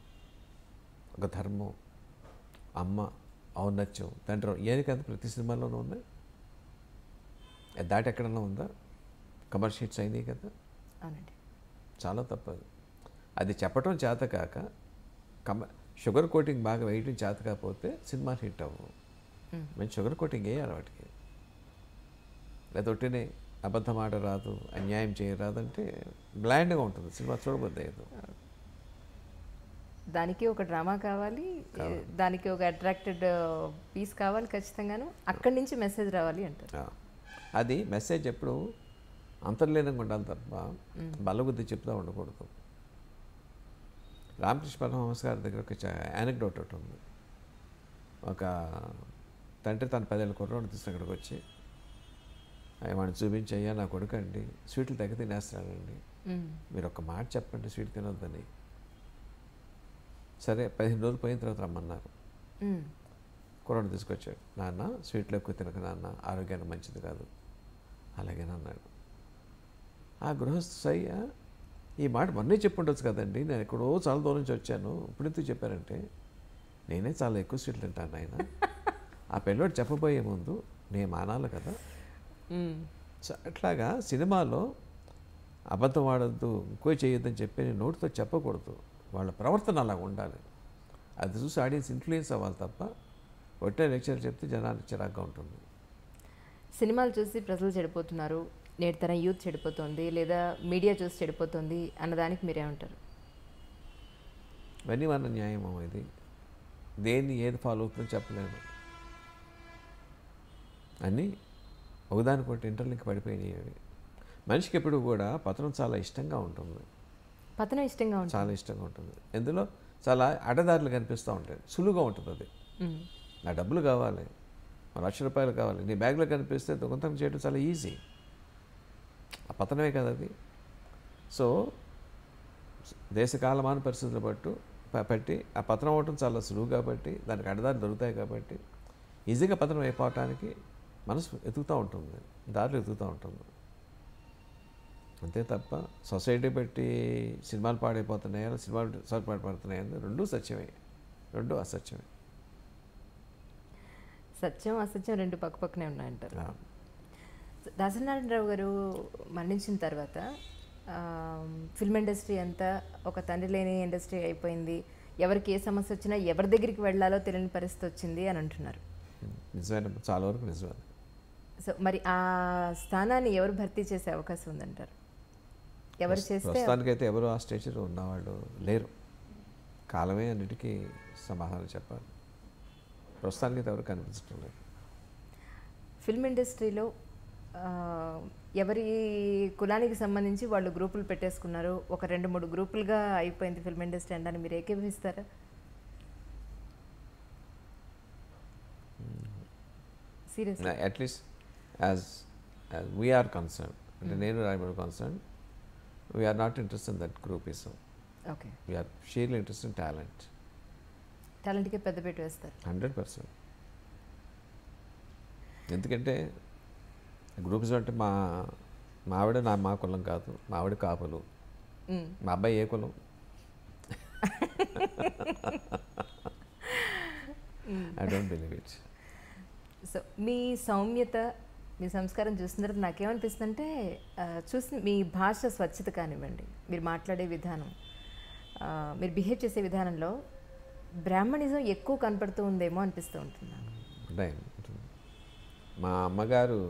ఒక ధర్మం అమ్మ ఔన్నత్యం తండ్రి ఏది కదా ప్రతి సినిమాలోనూ ఉన్నాయి అది దాటి ఎక్కడన్నా ఉందా కమర్షియల్ హిట్స్ అయినాయి కదా అవునండి చాలా తప్పదు అది చెప్పటం చేత కాక కమ షుగర్ కోటింగ్ బాగా వేయటం చేత కాకపోతే సినిమా హిట్ అవ్వవు మేము షుగర్ కోటింగ్ వేయాలి వాటికి లేదా ఒట్టినే అబద్ధం ఆడ రాదు అన్యాయం చేయరాదంటే బ్లాండ్గా ఉంటుంది సినిమా చూడబోద్ది ఏదో దానికి ఒక డ్రామా కావాలి దానికి ఒక అట్రాక్టెడ్ పీస్ కావాలి ఖచ్చితంగాను అక్కడి నుంచి మెసేజ్ రావాలి అంటారు ఆ. అది మెసేజ్ ఎప్పుడు అంతర్లీనంగా ఉండాలి తప్ప బల్లబుద్ధి చెప్తా ఉండకూడదు రామకృష్ణ పరమహంస గారి దగ్గర ఒక యానక్డోట్ ఒకటి ఉంది ఒక తండ్రి తన పదేళ్ళ కుర్రోడు తీసుకుని అక్కడికి వచ్చి "అయ్య, వాడిని చూపించి అయ్యా నా కొడుకు అండి స్వీట్లు తగ్గి తినేస్తున్నాడండి మ్మ్. మీరు ఒక మాట చెప్పండి స్వీట్ తినొద్దని సరే పదిహేను రోజులు పోయిన తర్వాత రమ్మన్నారు మ్మ్. కుర్రాడు తీసుకొచ్చాడు నాన్న స్వీట్లు ఎక్కువ తినక నాన్న ఆరోగ్యానికి మంచిది కాదు అలాగేనా అన్నాడు ఆ గృహస్థ సయ్య ఈ మాట మొన్నే చెప్పుండొచ్చు కదండి నేను ఎక్కడో చాలా దూరం నుంచి వచ్చాను ఇప్పుడు ఎందుకు చెప్పారంటే నేనే చాలా ఎక్కువ స్వీట్లు తింటాను ఆయన ఆ పిల్లోడు చెప్పబోయే ముందు నేను మానాలి కదా మ్మ్. సో అట్లాగా సినిమాలో అబద్ధం ఆడొద్దు ఇంకో చేయొద్దని చెప్పి నేను నోటితో చెప్పకూడదు వాళ్ళ ప్రవర్తన అలా ఉండాలి అది చూసి ఆడియన్స్ ఇన్ఫ్లుయెన్స్ అవ్వాలి తప్ప ఒట్టే లెక్చర్ చెప్తే జనానికి చిరాగ్గా ఉంటుంది సినిమాలు చూసి ప్రజలు చెడిపోతున్నారు నేటి తరం యూత్ చెడిపోతుంది లేదా మీడియా చూసి చెడిపోతుంది అన్నదానికి మీరేమంటారు ఇవన్నీ మన న్యాయమో ఇది దేన్ని ఏది ఫాలో అవుతుందో చెప్పలేను అన్నీ ఒకదానికొకటి ఇంటర్లింక్ పడిపోయినాయి అవి మనిషికి ఎప్పుడు కూడా పతనం చాలా ఇష్టంగా ఉంటుంది పతనం ఇష్టంగా ఉంటుంది చాలా ఇష్టంగా ఉంటుంది ఎందులో చాలా అడ్డదారులు కనిపిస్తూ ఉంటాయి సులువుగా ఉంటుంది అది మ్మ్. నా డబ్బులు కావాలి నా లక్ష రూపాయలు కావాలి నీ బ్యాగ్లో కనిపిస్తే దొంగతనం చేయడం చాలా ఈజీ ఆ పతనమే కదా అది సో దేశ కాలమాన పరిస్థితులు పట్టు ప- పట్టి ఆ పతనం అవటం చాలా సులువు కాబట్టి దానికి అడ్డదారులు దొరుకుతాయి కాబట్టి ఈజీగా పతనం అయిపోవటానికి మనసు ఎతుకుతూ ఉంటుంది దారులు ఎతుకుతూ ఉంటుంది అంతే తప్ప సొసైటీ పెట్టి సినిమాలు పాడైపోతున్నాయా సినిమాలు సార్ పాడైపోతున్నాయని రెండూ సత్యమే రెండూ అసత్యమే సత్యం అసత్యం రెండు పక్క పక్కనే ఉన్నాయంటారు ఆ. దాసనారాయణరావు గారు మరణించిన తర్వాత ఆ, ఫిల్మ్ ఇండస్ట్రీ అంతా ఒక తండ్రి లేని ఇండస్ట్రీ అయిపోయింది ఎవరికి ఏ సమస్య వచ్చినా ఎవరి దగ్గరికి వెళ్ళాలో తెలియని పరిస్థితి వచ్చింది అని అంటున్నారు నిజమైన చాలా వరకు నిజమే సో మరి ఆ స్థానాన్ని ఎవరు భర్తీ చేసే అవకాశం ఉందంటారు ఎవరు చేస్తే ప్రస్తుతానికైతే ఎవరు ఆ స్టేజ్లో ఉన్నవాళ్ళు లేరు కాలమే అన్నిటికీ సమాధానం చెప్పాలి ప్రస్తుతానికైతే ఎవరు కనిపించడం లేదు ఫిల్మ్ ఇండస్ట్రీలో ఆ, ఎవరి కులానికి సంబంధించి వాళ్ళు గ్రూపులు పెట్టేసుకున్నారు ఒక రెండు మూడు గ్రూపులుగా అయిపోయింది ఫిల్మ్ ఇండస్ట్రీ అంటే మీరు ఏకీభవిస్తారా serious at least as as we are concern అంటే నేను రాయబడి concern we are not interest in that groupism okay we are surely interest in talent టాలెంట్కే పెద్దపీట వేస్తారు హండ్రెడ్ పర్సెంట్ ఎందుకంటే గ్రూప్స్ అంటే మా మా ఆవిడ నా మా కులం కాదు మా ఆవిడ కాపులు మ్మ్. మా అబ్బాయి ఏ కులం I don't believe it so మీ సౌమ్యత మీ సంస్కారం చూసిన తర్వాత నాకేమనిపిస్తుందంటే ఆ, చూసి మీ భాష స్వచ్ఛత కానివ్వండి మీరు మాట్లాడే విధానం ఆ, మీరు బిహేవ్ చేసే విధానంలో బ్రాహ్మణిజం ఎక్కువ కనపడుతూ ఉందేమో అనిపిస్తూ ఉంటుంది నాకు ఉంటాయి ఉంటుంది. మా అమ్మగారు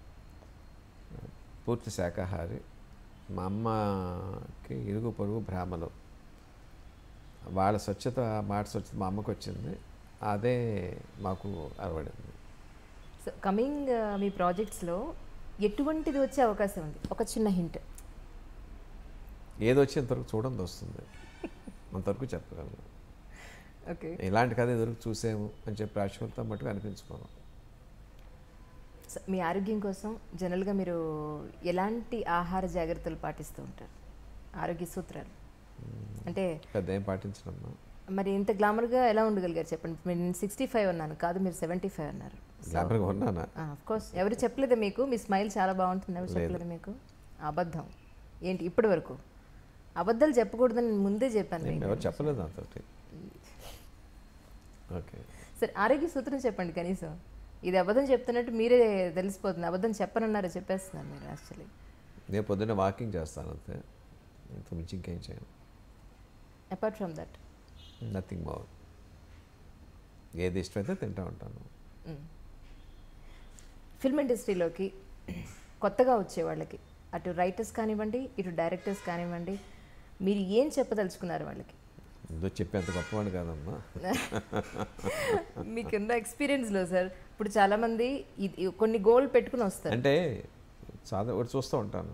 పూర్తి శాకాహారి మా అమ్మకి ఇరుగు పొరుగు బ్రాహ్మలు వాళ్ళ స్వచ్ఛత మాట స్వచ్ఛత మా అమ్మకు వచ్చింది అదే మాకు అలవడింది సో కమింగ్ మీ ప్రాజెక్ట్స్లో ఎటువంటిది వచ్చే అవకాశం ఉంది ఒక చిన్న హింట్ ఏది వచ్చేంతవరకు చూడండి వస్తుంది అంతవరకు చెప్పగలను ఓకే ఇలాంటి కథ ఎదురు చూసాము అని చెప్పి ప్రేక్షకులతో మట్టుకు అనిపించుకోను సో మీ ఆరోగ్యం కోసం జనరల్గా మీరు ఎలాంటి ఆహార జాగ్రత్తలు పాటిస్తూ ఉంటారు ఆరోగ్య సూత్రాలు అంటే పెద్ద ఏం పాటించడమ్మా మరి ఇంత గ్లామర్గా ఎలా ఉండగలిగారు చెప్పండి మీరు నేను సిక్స్టీ ఫైవ్ అన్నాను కాదు మీరు సెవెంటీ ఫైవ్ అన్నారు గ్లామర్గా ఉన్నానా ఆఫ్ కోర్స్ ఎవరు చెప్పలేదు మీకు మీ స్మైల్ చాలా బాగుంటుంది ఎవరు లేదు. చెప్పలేదు మీకు అబద్ధం ఏంటి ఇప్పటి వరకు అబద్ధాలు చెప్పకూడదని నేను ముందే చెప్పాను నేను మీకు. ఎవరు చెప్పలేదు నాతోటి ఓకే సరే ఆరోగ్య సూత్రం చెప్పండి కనీసం ఇది అబద్ధం చెప్తున్నట్టు మీరే తెలిసిపోతుంది అబద్ధం చెప్పనన్నారు చెప్పేస్తున్నారు మీరు యాక్చువల్లీ నేను పొద్దున్న వాకింగ్ చేస్తాను అంతే ఇంత మించి ఇంకేం చేయను apart from that nothing more ఏది ఇష్టమైతే తింటూ ఉంటాను ఫిల్మ్ ఇండస్ట్రీలోకి కొత్తగా వచ్చే వాళ్ళకి అటు రైటర్స్ కానివ్వండి ఇటు డైరెక్టర్స్ కానివ్వండి మీరు ఏం చెప్పదలుచుకున్నారు వాళ్ళకి ముందు చెప్పేంత గొప్పవాడు కాదమ్మా మీకున్న ఎక్స్పీరియన్స్లో సార్ ఇప్పుడు చాలామంది ఇది కొన్ని గోల్ పెట్టుకుని వస్తారు అంటే సాదా ఒకటి చూస్తూ ఉంటాను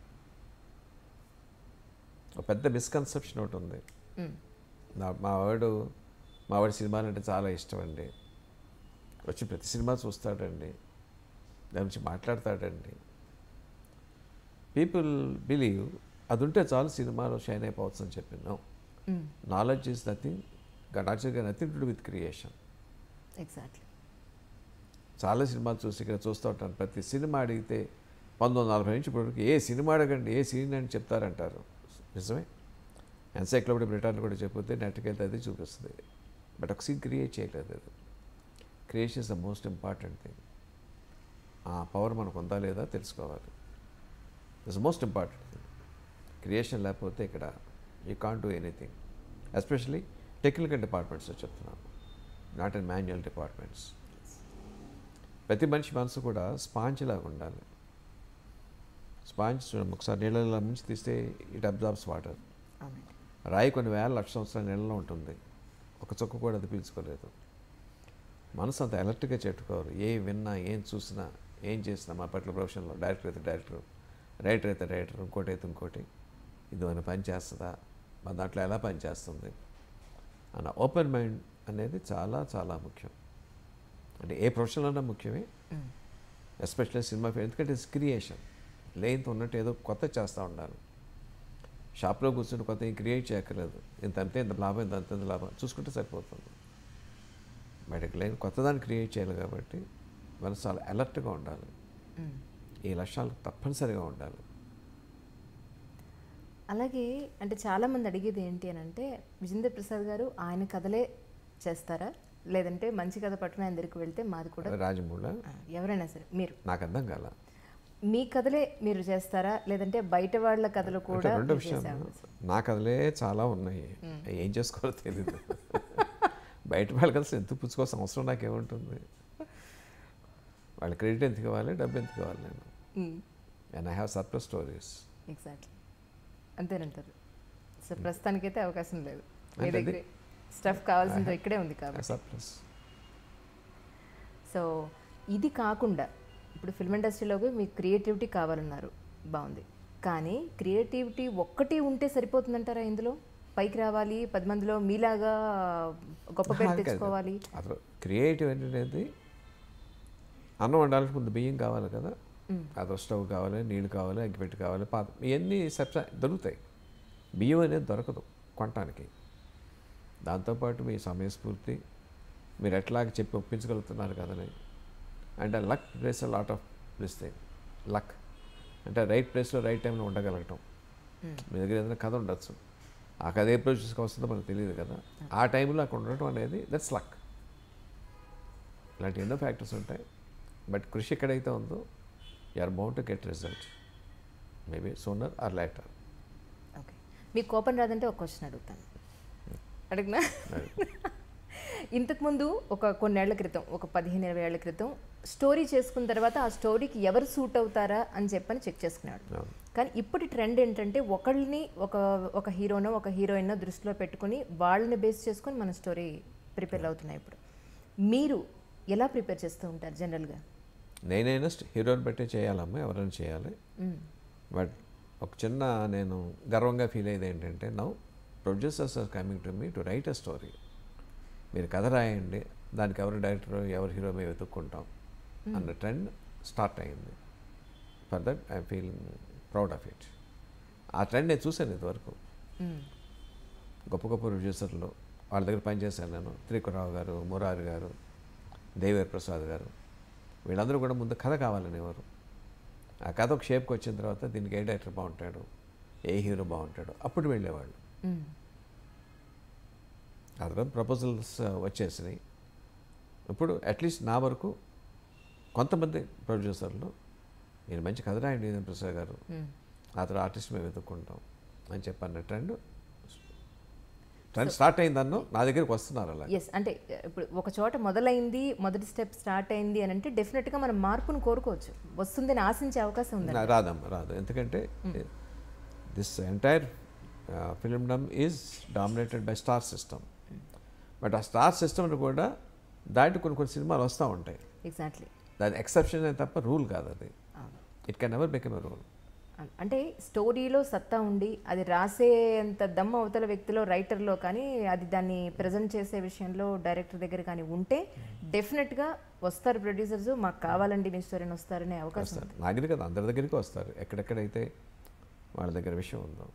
ఒక పెద్ద మిస్కన్సెప్షన్ ఒకటి ఉంది మ్మ్. నా మా వాడు మా వాడి సినిమాలు అంటే చాలా ఇష్టం అండి వచ్చి ప్రతి సినిమా చూస్తాడండి దాని గురించి మాట్లాడతాడండి పీపుల్ బిలీవ్ అది ఉంటే చాలు సినిమాలో షైన్ అయిపోవచ్చు అని చెప్పినాం knowledge is nothing not nothing to do with creation exactly చాలా సినిమాలు చూసి ఇక్కడ చూస్తూ ఉంటాను ప్రతి సినిమా అడిగితే పంతొమ్మిది వందల నలభై నుంచి ఇప్పటివరకు ఏ సినిమా అడగండి ఏ సీన్ అని చెప్తారంటారు నిజమే ఎన్సైక్లోపీడియా బ్రిటాన్ కూడా చెప్పితే నెట్కి వెళ్తే అది చూపిస్తుంది బట్ ఒక సీన్ క్రియేట్ చేయలేదు అది creation is the most important thing ఆ పవర్ మనకు ఉందా లేదా తెలుసుకోవాలి it's most important thing creation లేకపోతే ఇక్కడ you can't do anything especially technical డిపార్ట్మెంట్స్లో చెప్తున్నాను నాట్ ఇన్ మాన్యువల్ డిపార్ట్మెంట్స్ ప్రతి మనిషి మనసు కూడా స్పాంజ్ లాగా ఉండాలి స్పాంజ్ చూడండి ఒకసారి నీళ్ళలో మించి తీస్తే ఇట్ అబ్జార్బ్స్ వాటర్ అవునండి రాయి కొన్ని వేల లక్ష సంవత్సరాల నీళ్ళలో ఉంటుంది ఒక చుక్క కూడా అది పీల్చుకోలేదు మనసు అంత అలర్ట్గా చెట్టుకోరు ఏ విన్నా ఏం చూసినా ఏం చేసినా మా పట్ల ప్రొఫెషన్లో డైరెక్టర్ అయితే డైరెక్టర్ రైటర్ అయితే రైటర్ ఇంకోటి అయితే ఇంకోటి ఇది మన పని చేస్తుందా మన దాంట్లో ఎలా పని చేస్తుంది అన్న ఓపెన్ మైండ్ అనేది చాలా చాలా ముఖ్యం అంటే ఏ ప్రొఫెషన్లోనే ముఖ్యమే ఎస్పెషల్లీ సినిమా ఫీల్డ్ ఎందుకంటే ఇట్స్ క్రియేషన్ లేనితో ఉన్నట్టు ఏదో కొత్త చేస్తూ ఉండాలి షాప్లో కూర్చుని కొత్త ఏం క్రియేట్ చేయక్కర్లేదు ఇంత అంతే ఇంత లాభం ఇంత అంత ఇంత లాభం చూసుకుంటే సరిపోతుంది బయటకు లేని కొత్తదాన్ని క్రియేట్ చేయాలి కాబట్టి మనం చాలా అలర్ట్గా ఉండాలి ఈ లక్ష్యాలు తప్పనిసరిగా ఉండాలి అలాగే అంటే చాలామంది అడిగేది ఏంటి అని అంటే విజేంద్ర ప్రసాద్ గారు ఆయన కథలే చేస్తారా లేదంటే మంచి కథ పట్టున ఆయన దగ్గరికి వెళ్తే మాది కూడా రాజమూల ఆ, ఎవరైనా సరే మీరు నాకు అర్థం కాల మీ కథలే మీరు చేస్తారా లేదంటే బయట వాళ్ళ కథలు అంటే కూడా రెండు మీరు చేసే విషయాలు అవకాశం? నా కథలే చాలా ఉన్నాయి అవి ఏం చేసుకోవాలో తెలీదు బయట వాళ్ళ కలిసి ఎందుకు పుచ్చుకోవాల్సిన అవసరం నాకేముంటుంది వాళ్ళ క్రెడిట్ ఎంత కావాలి డబ్బు ఎంత కావాలి నేను hmm. And I have surplus stories exactly అంతేనంటారు సో ప్రస్తుతానికైతే అవకాశం లేదు మీ అంటే దగ్గర స్టఫ్ కావాల్సింది ఇక్కడే ఉంది కాబట్టి సర్ప్లస్ సో ఇది కాకుండా ఇప్పుడు ఫిల్మ్ ఇండస్ట్రీలోకి మీకు క్రియేటివిటీ కావాలన్నారు బాగుంది కానీ క్రియేటివిటీ ఒక్కటి ఉంటే సరిపోతుందంటారా ఇందులో పైకి రావాలి పది మందిలో మీలాగా గొప్ప పేరు తెచ్చుకోవాలి అసలు క్రియేటివ్ అనేది అన్నం వండాలంటే ముందు బియ్యం కావాలి కదా అది స్టవ్ కావాలి నీళ్ళు కావాలి అగ్గిపెట్టి కావాలి పాత ఇవన్నీ సబ్సా దొరుకుతాయి బియ్యం అనేది దొరకదు కొనటానికి దాంతోపాటు మీ సమయస్ఫూర్తి మీరు ఎట్లాగ చెప్పి ఒప్పించగలుగుతున్నారు కదని and luck plays lot of place thing luck అంటే రైట్ ప్లేస్లో రైట్ టైంలో ఉండగలగటం మీ దగ్గర ఏదైనా కథ ఉండొచ్చు ఆ కథ ఏ ప్లేస్ వస్తుందో మనకు తెలియదు కదా ఆ టైంలో అక్కడ ఉండటం అనేది దట్స్ లక్ ఇలాంటి ఎన్నో ఫ్యాక్టర్స్ ఉంటాయి బట్ కృషి ఎక్కడైతే ఉందో are bound to get result maybe sooner or later okay మీకు కోపం రాదంటే ఒక క్వశ్చన్ అడుగుతాను అడిగినా ఇంతకుముందు ఒక కొన్నేళ్ల క్రితం ఒక పదిహేను ఇరవై ఏళ్ల క్రితం స్టోరీ చేసుకున్న తర్వాత ఆ స్టోరీకి ఎవరు సూట్ అవుతారా అని చెప్పని చెక్ చేసుకునేవాడు కానీ ఇప్పటి ట్రెండ్ ఏంటంటే ఒకళ్ళని ఒక ఒక హీరోనో ఒక హీరోయిన్ దృష్టిలో పెట్టుకుని వాళ్ళని బేస్ చేసుకొని మన స్టోరీ ప్రిపేర్ అవుతున్నాయి ఇప్పుడు మీరు ఎలా ప్రిపేర్ చేస్తూ ఉంటారు జనరల్గా నేనైనా హీరోని బట్టే చేయాలమ్మా ఎవరైనా చేయాలి బట్ ఒక చిన్న నేను గర్వంగా ఫీల్ అయ్యేది ఏంటంటే now producers are coming to me to write a story మీరు కథ రాయండి దానికి ఎవరు డైరెక్టర్ ఎవరు హీరో మేము వెతుక్కుంటాం అన్న ట్రెండ్ స్టార్ట్ అయింది for that I feeling proud of it ఆ ట్రెండ్ నేను చూశాను ఇదివరకు గొప్ప గొప్ప ప్రొడ్యూసర్లు వాళ్ళ దగ్గర పనిచేశాను నేను త్రికురావు గారు మురారి గారు దేవేర్ ప్రసాద్ గారు వీళ్ళందరూ కూడా ముందు కథ కావాలని ఎవరు ఆ కథ ఒక షేప్కి వచ్చిన తర్వాత దీనికి ఏ డైరెక్టర్ బాగుంటాడు ఏ హీరో బాగుంటాడు అప్పుడు వెళ్ళేవాళ్ళు ఆ తర్వాత ప్రపోజల్స్ వచ్చేసినాయి ఇప్పుడు అట్లీస్ట్ నా వరకు కొంతమంది ప్రొడ్యూసర్లు నేను మంచి కథ రాయండి ఈదన్ ప్రసాద్ గారు ఆ తర్వాత ఆర్టిస్ట్ మేము వెతుక్కుంటాం అని చెప్పన్న ట్రెండ్ ట్రెండ్ స్టార్ట్ అయిందన్నో నా దగ్గరికి వస్తున్నారు అలా ఎస్ అంటే ఇప్పుడు ఒక చోట మొదలైంది మొదటి స్టెప్ స్టార్ట్ అయింది అని అంటే డెఫినెట్గా మనం మార్పును కోరుకోవచ్చు వస్తుందని ఆశించే అవకాశం ఉంది నా- రాదమ్మా రాదు ఎందుకంటే this entire filmdom is dominated by star system but ఆ స్టార్ సిస్టమ్ కూడా దాటి కొన్ని కొన్ని సినిమాలు వస్తూ ఉంటాయి ఎగ్జాక్ట్లీ దాని ఎక్సెప్షన్ తప్ప రూల్ కాదు అది it can never become a rule అంటే స్టోరీలో సత్తా ఉండి అది రాసేంత దమ్ అవతల వ్యక్తిలో రైటర్లో కానీ అది దాన్ని ప్రజెంట్ చేసే విషయంలో డైరెక్టర్ దగ్గర కానీ ఉంటే డెఫినెట్గా వస్తారు ప్రొడ్యూసర్స్ మాకు కావాలండి మీ స్టోరీని వస్తారనే అవకాశం వస్తారు నా దగ్గర కదా అందరి దగ్గరికి వస్తారు ఎక్కడెక్కడైతే వాళ్ళ దగ్గర విషయం ఉందో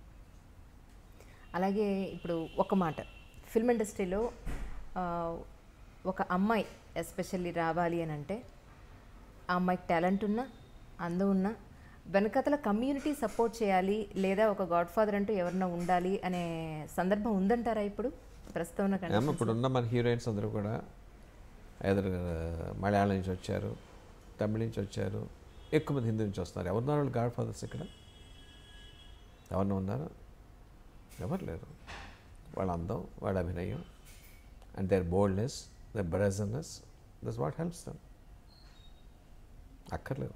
అలాగే ఇప్పుడు ఒక మాట ఫిల్మ్ ఇండస్ట్రీలో ఆ, ఒక అమ్మాయి ఎస్పెషల్లీ రావాలి అని అంటే ఆ అమ్మాయికి టాలెంట్ ఉన్నా అందం ఉన్నా వెనకతల కమ్యూనిటీ సపోర్ట్ చేయాలి లేదా ఒక గాడ్ ఫాదర్ అంటూ ఎవరన్నా ఉండాలి అనే సందర్భం ఉందంటారా ఇప్పుడు ప్రస్తుతం ఉన్న ఏమో conditions? ఇప్పుడు ఉన్న మన హీరోయిన్స్ అందరూ కూడా ఎదురు మలయాళం నుంచి వచ్చారు తమిళ నుంచి వచ్చారు ఎక్కువ మంది హిందీ నుంచి వస్తున్నారు ఎవరున్నారు వాళ్ళు గాడ్ ఫాదర్స్ ఇక్కడ ఎవరిని ఉన్నారు ఎవరు లేరు వాళ్ళ అందం వాళ్ళ అభినయం and their boldness the brazenness that's what helps them అక్కర్లేదు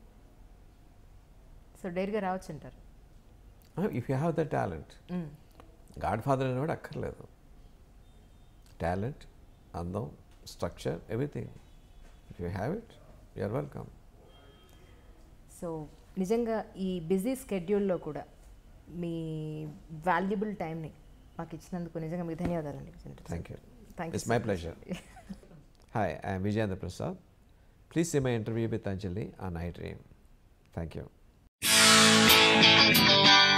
సో డైర్గా రావచ్చు అంటారు if you have the talent hmm. Godfather అనేవాడు అక్కర్లేదు టాలెంట్ అందం structure everything if you have it you are welcome so నిజంగా ఈ బిజీ స్కెడ్యూల్లో కూడా మీ వాల్యుబుల్ టైంని మాకు ఇచ్చినందుకు నిజంగా మీకు ధన్యవాదాలండి thank you thank it's my pleasure hi I'm Vijayendra Prasad please see my interview with Anjali on iDream thank you